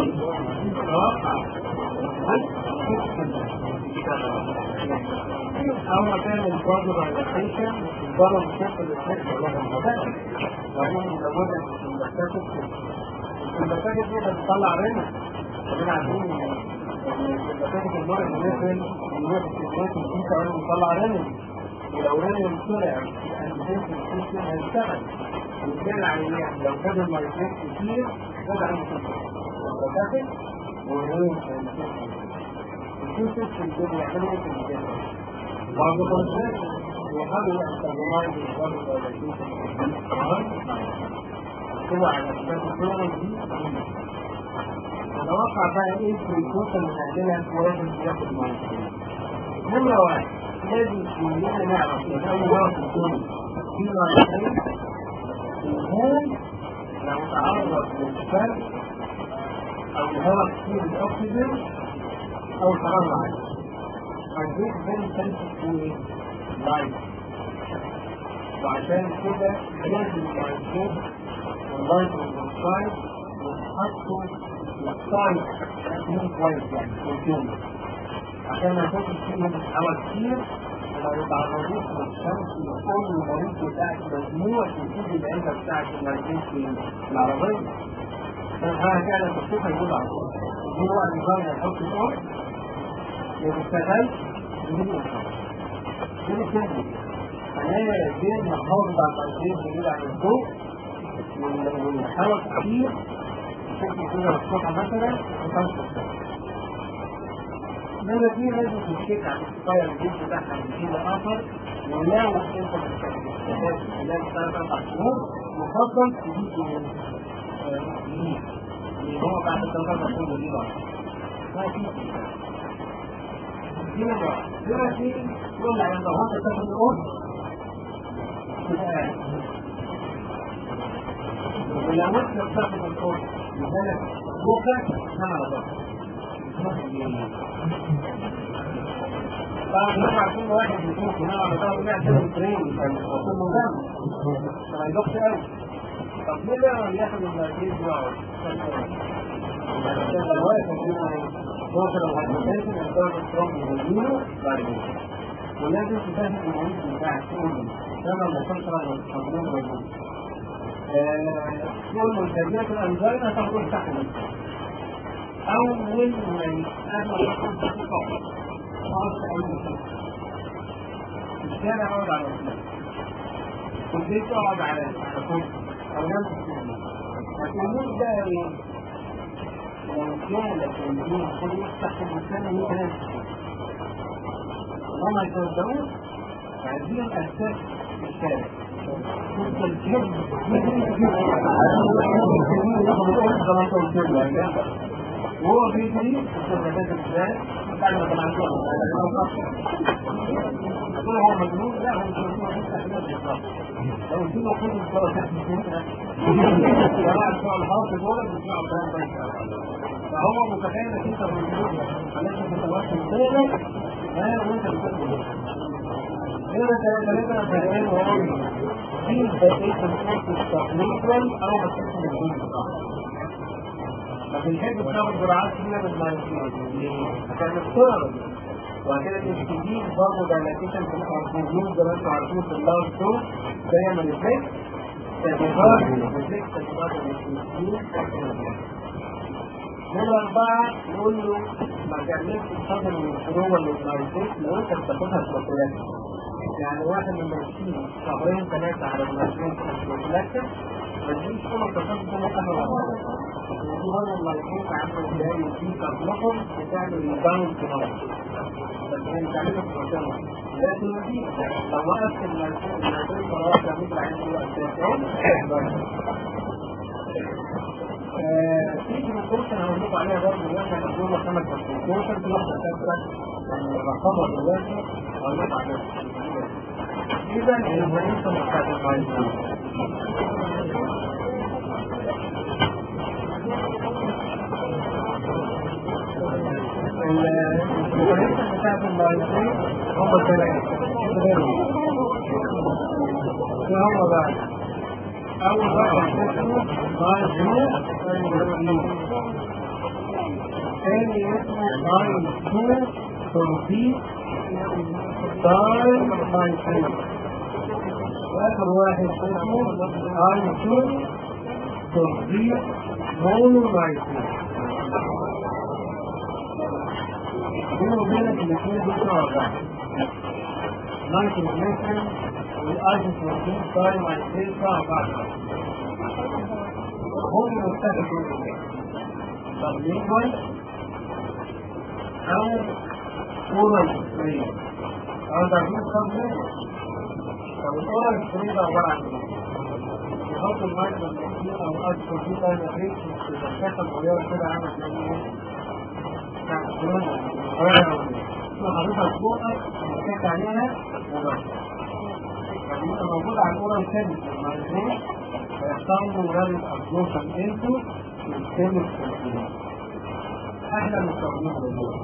أول كان البرضه ريلاكسيشن البرضه بتاخد الحته ولا المبادئ وبعدين لابد ان المساجد المساجد دي بتطلع رنا كلنا عارفين ان المساجد المرة بننزل نروح الكتاب الكيسة ولا بنطلع رنا ولو رنا طلع الأنفاس الكيسة هيشتغل وكان العمليات لو خد المريضات كتير خد عنده كتير المساجد وهو الكيسة في الدنيا يعملوا ايه في الدنيا بعض الناس يحاولوا يستخدمون النظام الدولتي هو على اساس الصوره دي نتوقع بقى ايه البريكوشن اللي هنعملها ولازم ياخد معانا نمرة واحد لازم كلنا نعرف ان اول مرة في الدنيا في مرتين الهون لو تعرض للشمس او الهواء كتير الاكسجين او الحرارة عالية هنجيب very sensitive light وعشان كده لازم اللايتات واللايت والموسايد يتحطوا يختاروا تكون كويس يعني والجنة عشان ما يكونش فيهم هواء كتير وما يتعرضوش للشمس يكون المريض بتاعت مجموع تنتج العلبة بتاعت اللايتات في العربية فهذا كان تخطيط هيقول على طول هو النظام يحط الأرض يشتغل بدون دي كده انا الدين محافظ على التنظيم بعيد عن الضوء والهواء كتير بشكل كده الصبح مثلا وخمسة انما دي لازم تشيك على الصغير الجيش بتاعها من جيل اخر ولو انت بتستخدم خلال ثلاث اربع شهور يفضل تجيب جديد اللي هو بعد ثلاث اربع شهور جديد ما في هنا هنا في يقول لك انت هو تاخد الأرض ولو انت بتاخد الأرض مثلا بكرة سنة رضا طبعا هم عارفين واحد يكون في نوع رضا ولا عشان ترين كان وصل له دم ما يدوخش قوي طب ليه لا ياخد المركز يقعد داخل الهايبوتنشن الدرجة سترونج يهدينه بعد كده ولازم تفهم المريض بتاع الشغل كما ما تشرح التمرين موجود كل منتجات الانزيم هتاخد تحت اول ما يتقابل ياخد تحت خلاص اول في الشارع اقعد على الاسلاك في البيت اقعد على على كرسي او نام في السرير هتقولون ده ايه؟ لو كان التنظيم كل يفتح المكان يتنام وما يصدقون عايزين الاساس في الشارع كنت الكذب وهو في فريق في الرجال ازاي بعد ما كان عنده هو مجنون لا هو مش مجنون لو اديله كل الدواء تحت الجنة جماعة بتوع الحاصل دول بيسمعوا الكلام ده فهو متخيل انك انت موجود فلازم تتوكل دايما ها وانت بتقول هنا ثلاثة فاهمين وهو في بقية الصوت التقليدا او بسيط من الدين لكن الحب بتاخد جرعات كبيرة من المايكين عشان نختار وكده الاستجيب برضه دايلاتيشن في الارتيزيون زي ما انتم عارفين في اللاوت تو جايه من الفك تجهار الفك تجهار الاستجيب نمرة أربعة نقول له ما تعملش تستخدم الشروع والمايكين لو أنت بتاخدها بروفيلاكس يعني واحد من المرسين شهرين ثلاثة على المايكين بروفيلاكس ما تجيش كل التصرف ده ممكن ودي هنا الملايين عامله ازاي في قبلهم بتعمل ريباوند في مصر بس هي بتعملها في مكانها لكن دي لو وقفت الملايين الملايين خلاص تعمل عين تيجي من كورس انا هقول لكم عليها برضه دلوقتي احنا جوه خمس كورس في واحده ثابته يعني رقمها دلوقتي هقول لكم عليها اذا الانفورميشن بتاعت المايكرو الانفورميشن بتاعت المايكرو هم ثلاثه ايه هم بقى أول رقم اسمه مايكرو ثاني اسمه مايكرو تربيط تايم مايكرو واخر واحد اسمه مايكرو تربيط مونو مايكرو بينه وبينك الاثنين دول شبه مايكرو ميشن والايزو تربيط تايم مايكرو شبه هم متفقين طب ليه كويس؟ أو أورال سبري أو تعرفين خمسة طب الأورال سبري ده عبارة عن إيه؟ يحط المايكرو المكتين أو الأرض كمبيوتر يخرج في مساحة صغيرة كده عامل زي إيه؟ حضرتك فوقك ومسكت عليها مباشرة يعني انت موجود على الأورال سبري المايكرو فيحصل له رابط ابزورشن انتو سيستم السيستم احلى من التوظيف للنور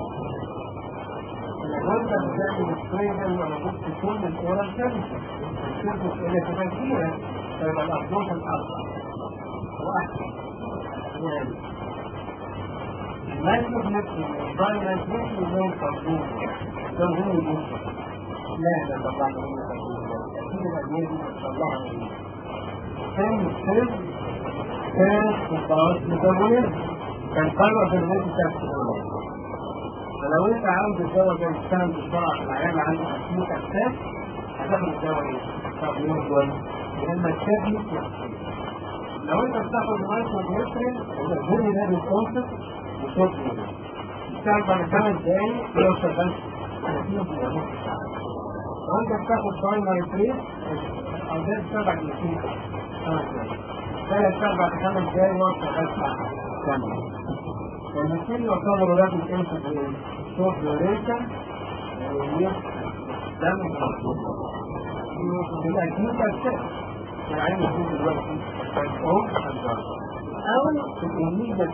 وانت بتعمل سبريدر ولا موجود في كل الاورال كابيتال السيرفس اللي كمان فيها فيبقى الابزورشن افضل واحسن يعني المايكرو نفسه البرايمري نفسه زي التوظيف توظيف لا ده طبعا اكيد الادويه دي بتطلعها من كان السير كان مقاومة مدونة كان قرر في الناس بتاعت فلو انت عاوز الدواء ده يشتغل بسرعة في العيال عنده 500 أساس هتاخد الدواء ايه؟ طب يوم كويس لما الشاب لو انت بتاخد مايكرو جليسرين يبقى الجيري ده بيتوصف وصوت يشتغل بعد خمس دقايق لو شغال 30 دقيقة نص ساعة لو انت بتاخد برايمري فريز او ده سبع دقيقة ثلاث اربع خمس دقايق وقت شغال ساعه كامله والمثل يعتبر ولاد الانس في صوت دوريشن دم بالاكيد اساس العين يكون دلوقتي او او تكونيه بس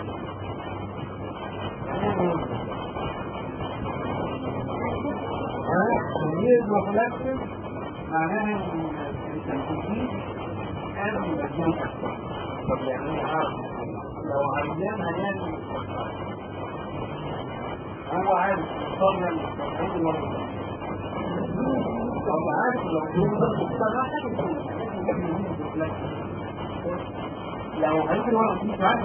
هي الرفلكشن معناها ان التنفيذ قبل ما يكون طب يعني عارف لو عيان هيعمل هو عارف يصنع المستقبل ولا طب عارف لو يوم ده مستقبل لو هيجي ورا مش عارف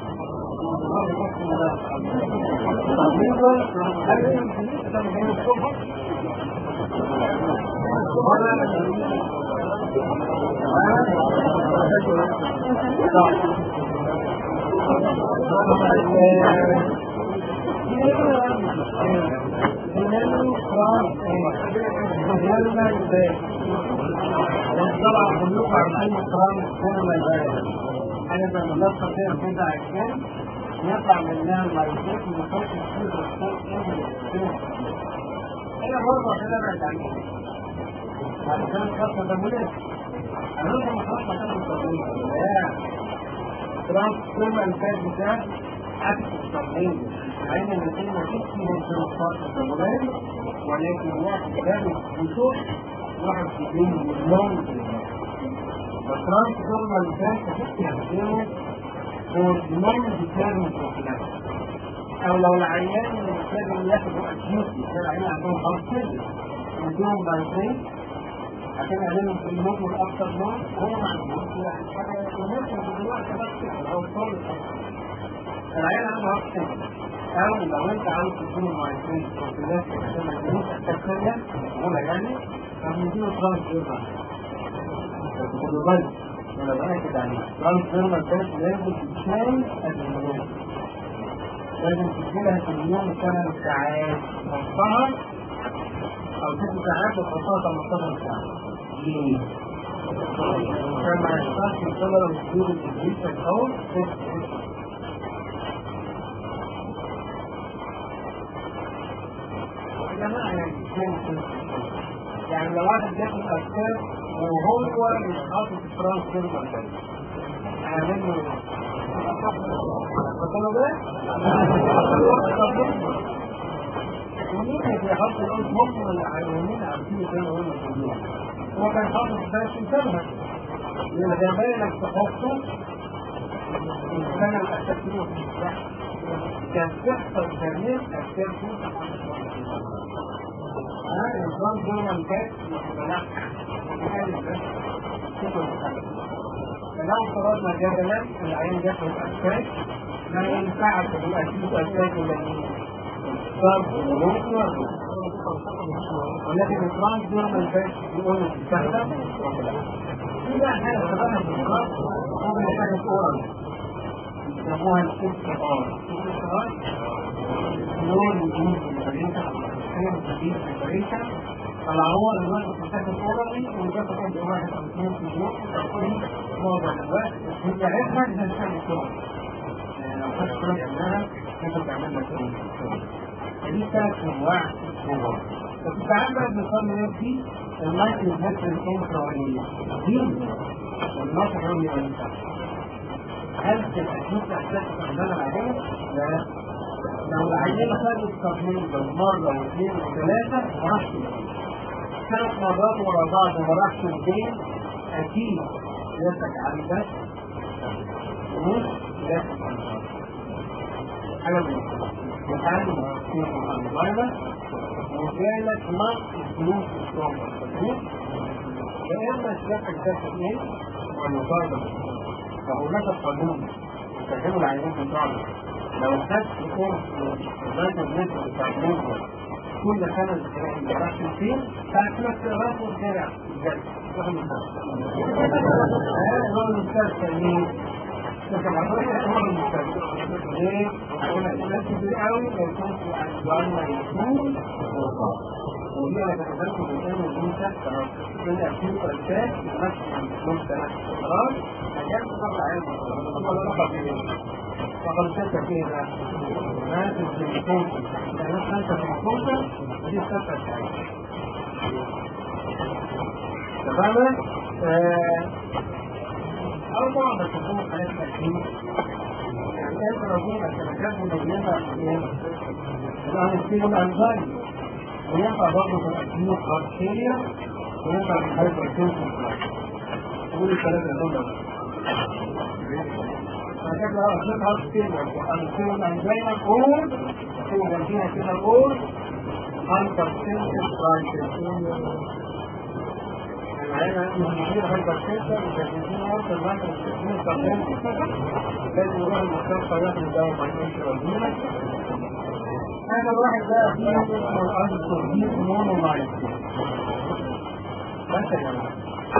طبعا كلكم عارفين القرآن السنة البارد حاجة زي ما الناس خطير كده عشان يطلع منها الميزات ويخش فيه بالصوت هي برضه كده بعد عنها علشان الخطة ده ملك أنا لازم أخطة كده بالتطبيق لا ترامب كل ما الفاز بتاع عكس التطبيق عين الاثنين ما فيش فيهم ترانسفات التمويل ولكن واحد ثابت بصوت واحد في دين مليون فترانس كل ما الفاز تحس يهديه for non-determined prophylaxis او لو العيان محتاج ياخدوا اكيوت العيان عندهم خلاص كده عندهم بايتين عشان يعملوا في الموت والاكثر نوع هو ما عندهمش حاجه يموت دلوقتي بس او طول العيان عنده اكثر او لو انت عاوز تديله بايتين prophylaxis عشان ما يجيبوش التكفيه ولا يعني فبنديله ترانس يرجع ولا بقى كده عليه ترانسفيرمال تاس لازم تتشال قبل النوم لازم تشيلها في اليوم ثمان ساعات نصها او ست ساعات وتحطها 18 ساعه ليه؟ عشان ما يحصلش الكاميرا وتدور التدريس الاول يا جماعه يعني يعني لو واحد بياخد افكار وهو مش حاطط فرانس كلمه هعمل له فكانوا ده ومين اللي بيحط الأرض ممكن العيونين عارفين كانوا هم الموضوع هو كان حاطط بس يسمى لأن ده بالك تحطه السنة الأساسية في الصح كان تحصل جميع أفكار ها النظام دول الكاس فلو افترضنا جدلا العين جات الأساس ما ينفعش الأساس أساس الذي ولكن الترانس دون البيت يقول تستخدم في بقى حاجة شبهها بالظبط ممكن كانت أورال يسموها الاس ار لون جديد في جديد في فالعروض الوقت بتاخد اورالي وبتاخد قد واحد او اثنين في اليوم تقريبا معظم الوقت هي عرفها انها تشتغل بسرعه يعني لو خدت بالك انها ممكن تعمل لك دي ثلاث انواع صور بس تعال بقى بنصلي نفسي المايكرو فيكتور انترا دي والنص هو اللي هل التكليف احساس استخدام العينه؟ لا لو العينه خدت تطبيق مره واثنين وثلاثه ما راحش ثلاث مرات ورا بعض وما راحش البيت اكيد يدك على البس مش يدك على البس حاجه من وتعلم كيف الغيبة وجالك ما فلوس الصوم يا اما الشركه ده ايه والمصادر فهناك قانون يسهل العينات بتاعنا لو خدت كورس لغايه النسبه بتاع النسبه كل خمس دقائق ما راحش فين فاحنا راس والشارع بجد رقم هو المستشفى ليه؟ لكن حضرتك هو المستشفى ليه؟ هنا الناس كتير قوي ما يكونش عنده يكون ودي انا بتكلم من ايه من انت كل اكيد اساس نفس من ثلاث مرات حاجات تطلع علم فقد شك فيها ما في الكون يعني خمسة في الكون دي ستة ساعات تمام أو بعض تكون حالات تأكيد يعني أنت رجل الشبكات مدونة الآن يصير الأنزايم وينفع برضه في الأكيد بكتيريا وينفع في حالة الكونسن قول الثلاثة دول فكده أشوف هذا الكلمة الكلمة الأنزايم أقول هو جنبيها كده أقول أنت بتنسل معانا مدير هايبر سنتر وتجهيزين وقت الواحد والتجهيزين طبعا لازم يروح المستشفى ياخد دواء مايكروبيوم هذا الواحد ده فيه اسمه الانسولين مونولايت بس يا جماعه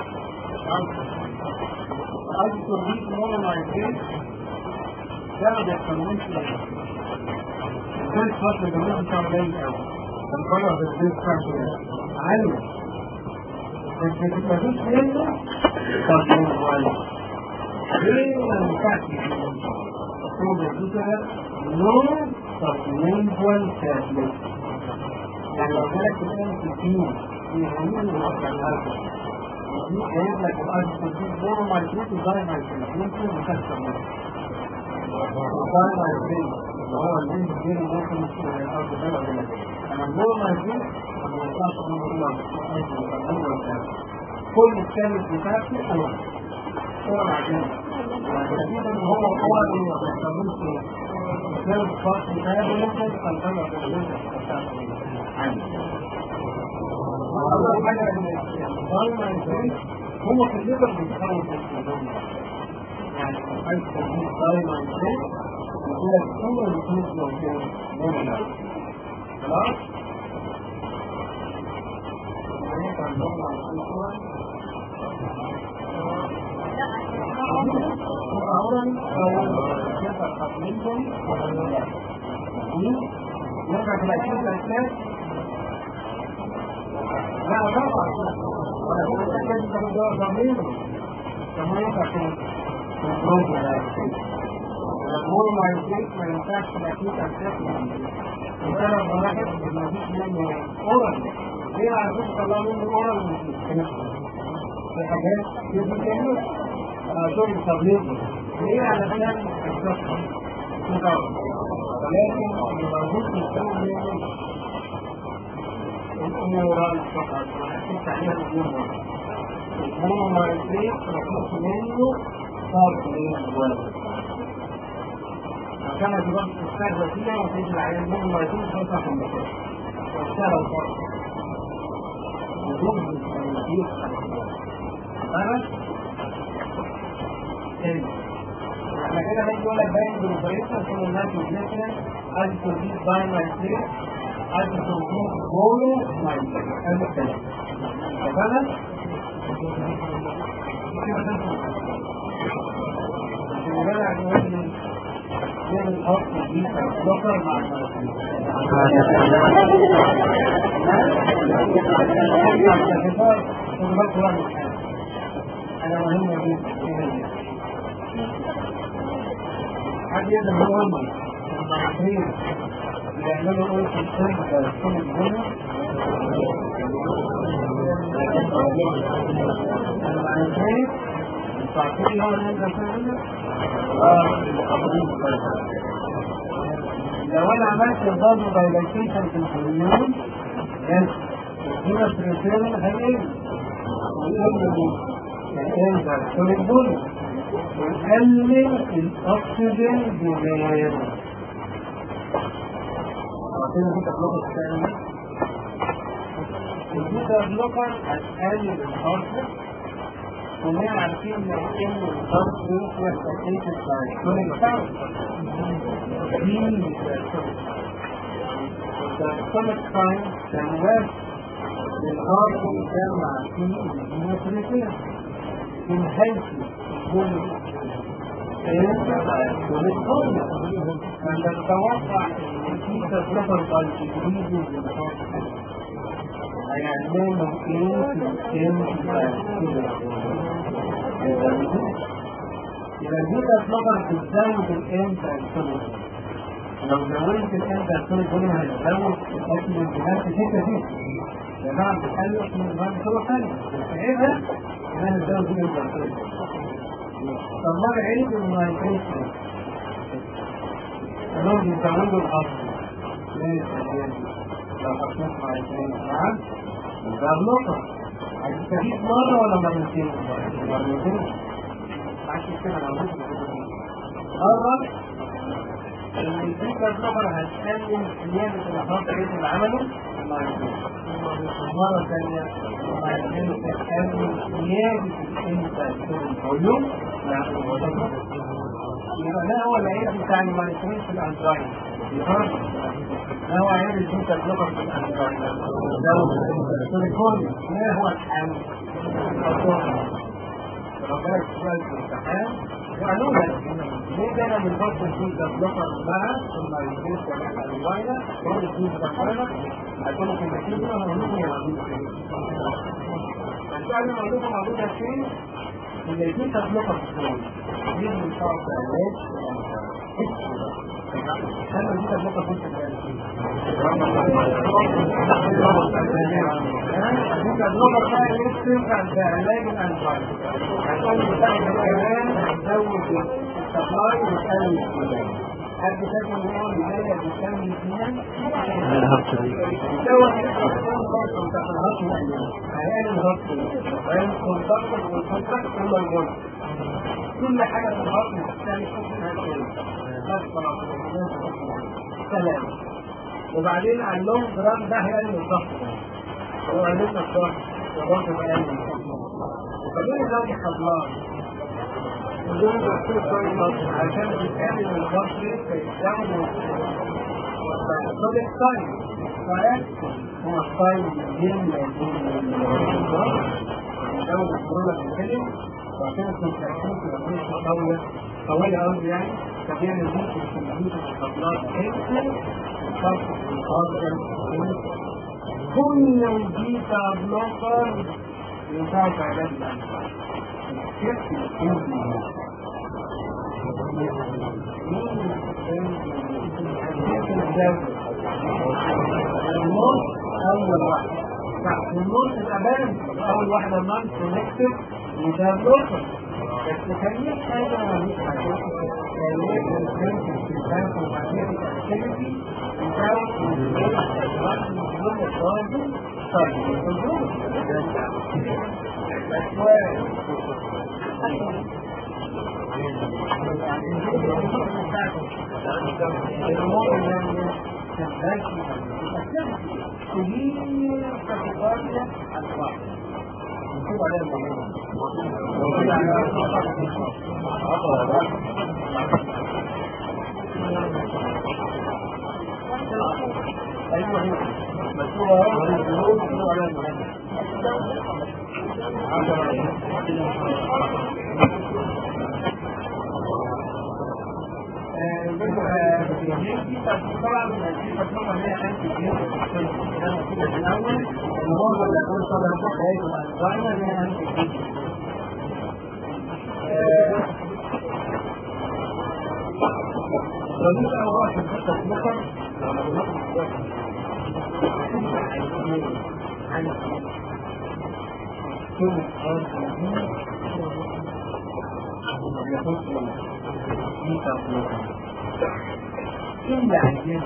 الانسولين مونولايت ده ما بيحصلوش ليه كل فترة الجمهور بتاع قليل قوي القرار بالزيت بتاعته عالية مفيش منه تصميم كويس ليه ما ينفعش الصوم دي كده نو تصميم كويس كامل يعني لو جالك الان في الدين يهمني الوقت الهرجة دي جايب لك الارض في الدين دور ما يكون ضايع ما يكون يمكن مكسر منه ضايع ما يكون اللي هو اللي انت كده ممكن الارض ده ولا كده انا دور ما يكون ما ينفعش منه الا كل الثالث بتاعته هو هو معجنة تقريبا هو هو اللي ما بيستخدمش الثالث خاص بتاعه ممكن تنتمى في الوزن أول حاجة إن هو في الليبر بيتحول في الموضوع يعني عايز تجيب دايما يقول لك هو اللي يكون موجود خلاص أولا أو يبقى منكم يرجع تبقى كيف الأساس لا طبعا ولا هو الأساس كان ده ضميره كما يبقى في الجروب الأمور ما يجيك ما ينفعش تبقى كيف الأساس وكان واحد ما فيش منه أورال ليه على فكرة الله منه أورال في حاجات يجب تعمل شغل تبليغ ليه علشان الشخص ولكن الموجود في الكون الأمور فقط ولكن تعمل الأمور الأمور ما يصير نقص منه صار من الولد كما في وقت السهرة فيها وتجي العيان منه ما يكون خمسة في المكان واشتغل فقط وجود التنبيه أنا احنا كده بنقول يقول لك باين بالوبريشن كل الناس يجلسنا عايز تجيب باين ماي ستريت عايز تجيب بولو ماي ستريت هذا الكلام فانا يعمل خط دي ذكر مع انا مهم جدا حد يقدر هو المعصرين بيعملوا ايه في السن كل الدنيا المعصرين التعطيل هو اللي انت لو انا عملت الضغط دايلاتيشن في الهرمون بس هنا البريسيرين هيقل ويقل الانزل كل الدنيا ويقلل الاكسجين بغير عشان دي تبلغ الثاني دي تبلغ هتقلل الهارت كلنا عارفين ان ان الهارت ريت يستطيع الدايستوليك ساوند دي الدايستوليك ساوند كان للهارت كانوا عارفين ان هي ثلاثيه من حيث كل فانت تتوقع ان في تسلسل بالتدريج هيعملوا ايه في السن يبقى دي تتلخص بتزود الانت لو زودت الانت الكل هيزود الاكل الجهاز في حته دي يا جماعه بتقلق من المال بصوره ثانيه بس عيبها انها تزود الانت طب ما بعيد المايكروسكوب انهم بيزودوا الاصل ليه لو حطيت مايكروسكوب نعم ده النقطة هتستفيد مرة ولا مرتين؟ مرتين عشان كده انا مرة الفكرة الأخرى هتقلل زيادة الأفراد اللي العمله مرة ثانية هتقلل زيادة الإنتاج العلوم يبقى ده هو العيب بتاع المانيتين في الأنزايم ما هو عيب الجنس اللغة في الأنزايم لو التليفون ما هو الحل ربنا يسأل في الامتحان وقالوا لك ليه ده انا من بطن الجنس اللغة مع ثم الجنس الأنزايم هو الجنس اللغة هتقول لك النتيجة انا هقول لكم هي موجودة فين السؤال اللي موجودة موجودة فين؟ اللي يجيب تطلقها في السؤال دي من شرط علاج هل دي تطلقها في السؤال دي تطلقها بقى يكتب عند علاج الانفاق عشان يساعد كمان هتزود السبلاي وتقلل السبلاي حد شايف ان هو بدايه بتسمي فيها دوت هيعمل هرس هيعمل كونتاكت والكونتاكت كله الجول كل حاجه في الهرس بتعمل بس خلاص سلام وبعدين قال لهم جرام ده هيعمل الضغط هو قال لنا الضغط والضغط ده هيعمل الضغط فدول زوجي حضلان ودول دكتور كويس عشان بيتعمل الضغط فيستعملوا الصدق طيب هو الطيب الجن بتزود الكورونا بالكلم وعشان الكونتراكشن تبقى مش قوية قوية قوي يعني فبيعمل ممكن كمبيوتر الخبرات كيميكال وخاصة بالخاصة كل البيتا بلوكر ينفع في علاج الأنفاق كيف يكون النص أول واحد تحت النص الأمان أول واحدة نون كونكتد وده بلوكر بس كان ليه حاجة مش عارفة كان ليه الفرنس في الفرنس ومعرفة الأكتيفيتي without That's كبير كاتيجوريا أنواع نشوف عليها الموضوع ايوه مشروع الجنود نشوف عليها طبعا في مجموعه هي انتي الاول النهارده اللي هتكون صدر الصحه هي الانواع هي انتي رميل أوراق الخطة مصر عن كل الأرض يخص ميتا مصر إلا عجين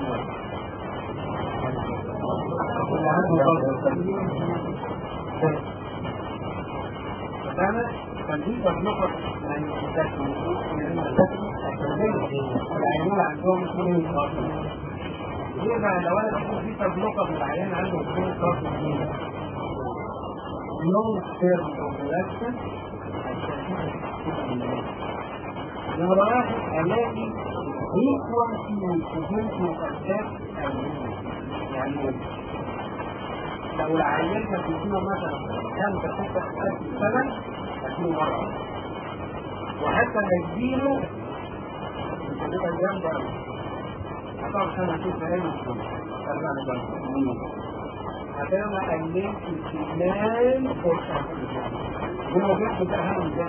اللي عنده رغبة فكانت تنظيف النقط يعني العيانين عندهم اثنين خاصين ليه بقى لو انا بكون في تبلقه في العيان عنده اثنين خاصين لونج تيرم اوبلاكشن نمرة واحد الاقي frequency والفيدنسي والارتاك يعني لو العيان كان بيجيله مثلا خمسة ستة أساس في السنة هتجيله مرة وحتى ما يجيله بتبقى جامدة أوي هتقعد سنة كده فاهم ارجع لجنب عشان ما قللت الاستعمال فرصة هو بيحصل ده أهم من ده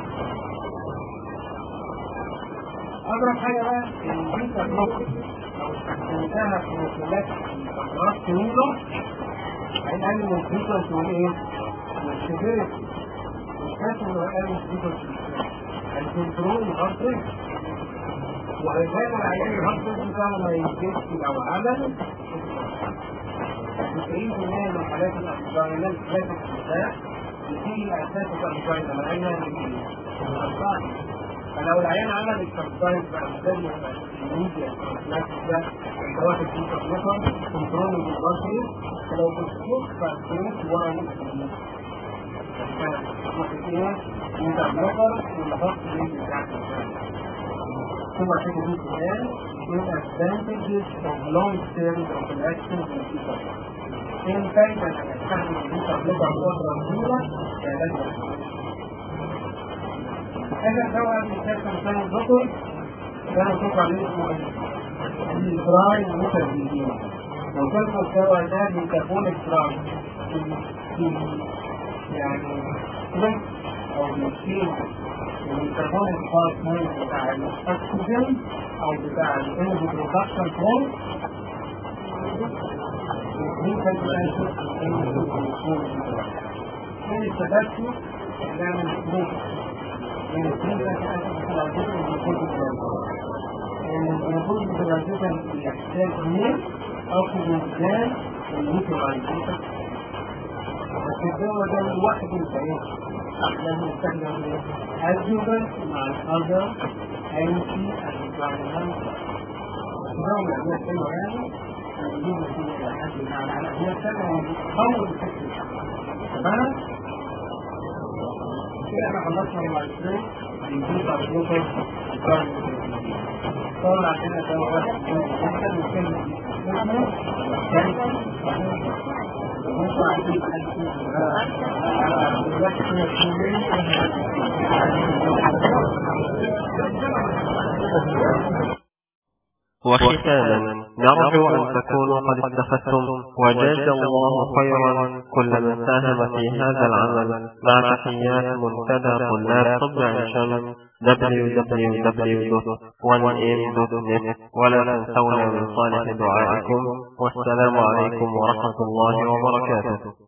أضرب حاجة بقى البيتا بلوك لو استخدمتها في مسؤولات فترات طويلة هيقلل البيتا تقول إيه؟ والسيفيرتي مش بس إنه يقلل البيتا الكنترول الهارت ريت وهيبان العيان الهارت ريت بتاعه ما ينجزش لو عمل 90% من حالات الأنجينا كلاسيك بالذات بتيجي أساس الأنجينا من أين من فلو العيان عمل الترسايز بقى بدل الميديا الكلاسيك ده انت واخد فيه تطلقا كنترول البصري فلو بتشوف فالكروت ورا نفس ايه انت بلوكر واللي حط ليه بتاعك ثم عشان دي كمان من advantages of long term prophylaxis in people. ايه الفايدة انك تستخدم البيتا بلوكر فترة طويلة كعلاج هذا دواء بيستخدم كان الدكتور كان الدكتور عليه اسمه الإسراء المترددين لو كان الدواء ده بيكون إسراء يعني كليك أو بيشيل الكربون الخاص من بتاع الأكسجين أو بتاع الإنرجي برودكشن فلو من استفدته نعمل سلوك من السلوك المفروض الجلوكوز يحتاج من أكسجين الجان والنيوتراليزيشن بس الدواء ده لوحده صحيح لازم يستخدم adjuvant مع الأذر أنتي أنتي دولة هي حلوة يعني نجيب نتيجة إلى حد ما على هي سنة تطور الفكر تمام؟ كده احنا خلصنا المايسترين بنجيب أرجوكم طلع عندنا دواء واحد جدا وكلمة وختاما نرجو أن تكونوا قد استفدتم وجزى الله خيرا كل من ساهم في هذا العمل مع تحيات منتدى طلاب طب عين شمس www.1m.net ولا تنسونا من صالح دعائكم والسلام عليكم ورحمة الله وبركاته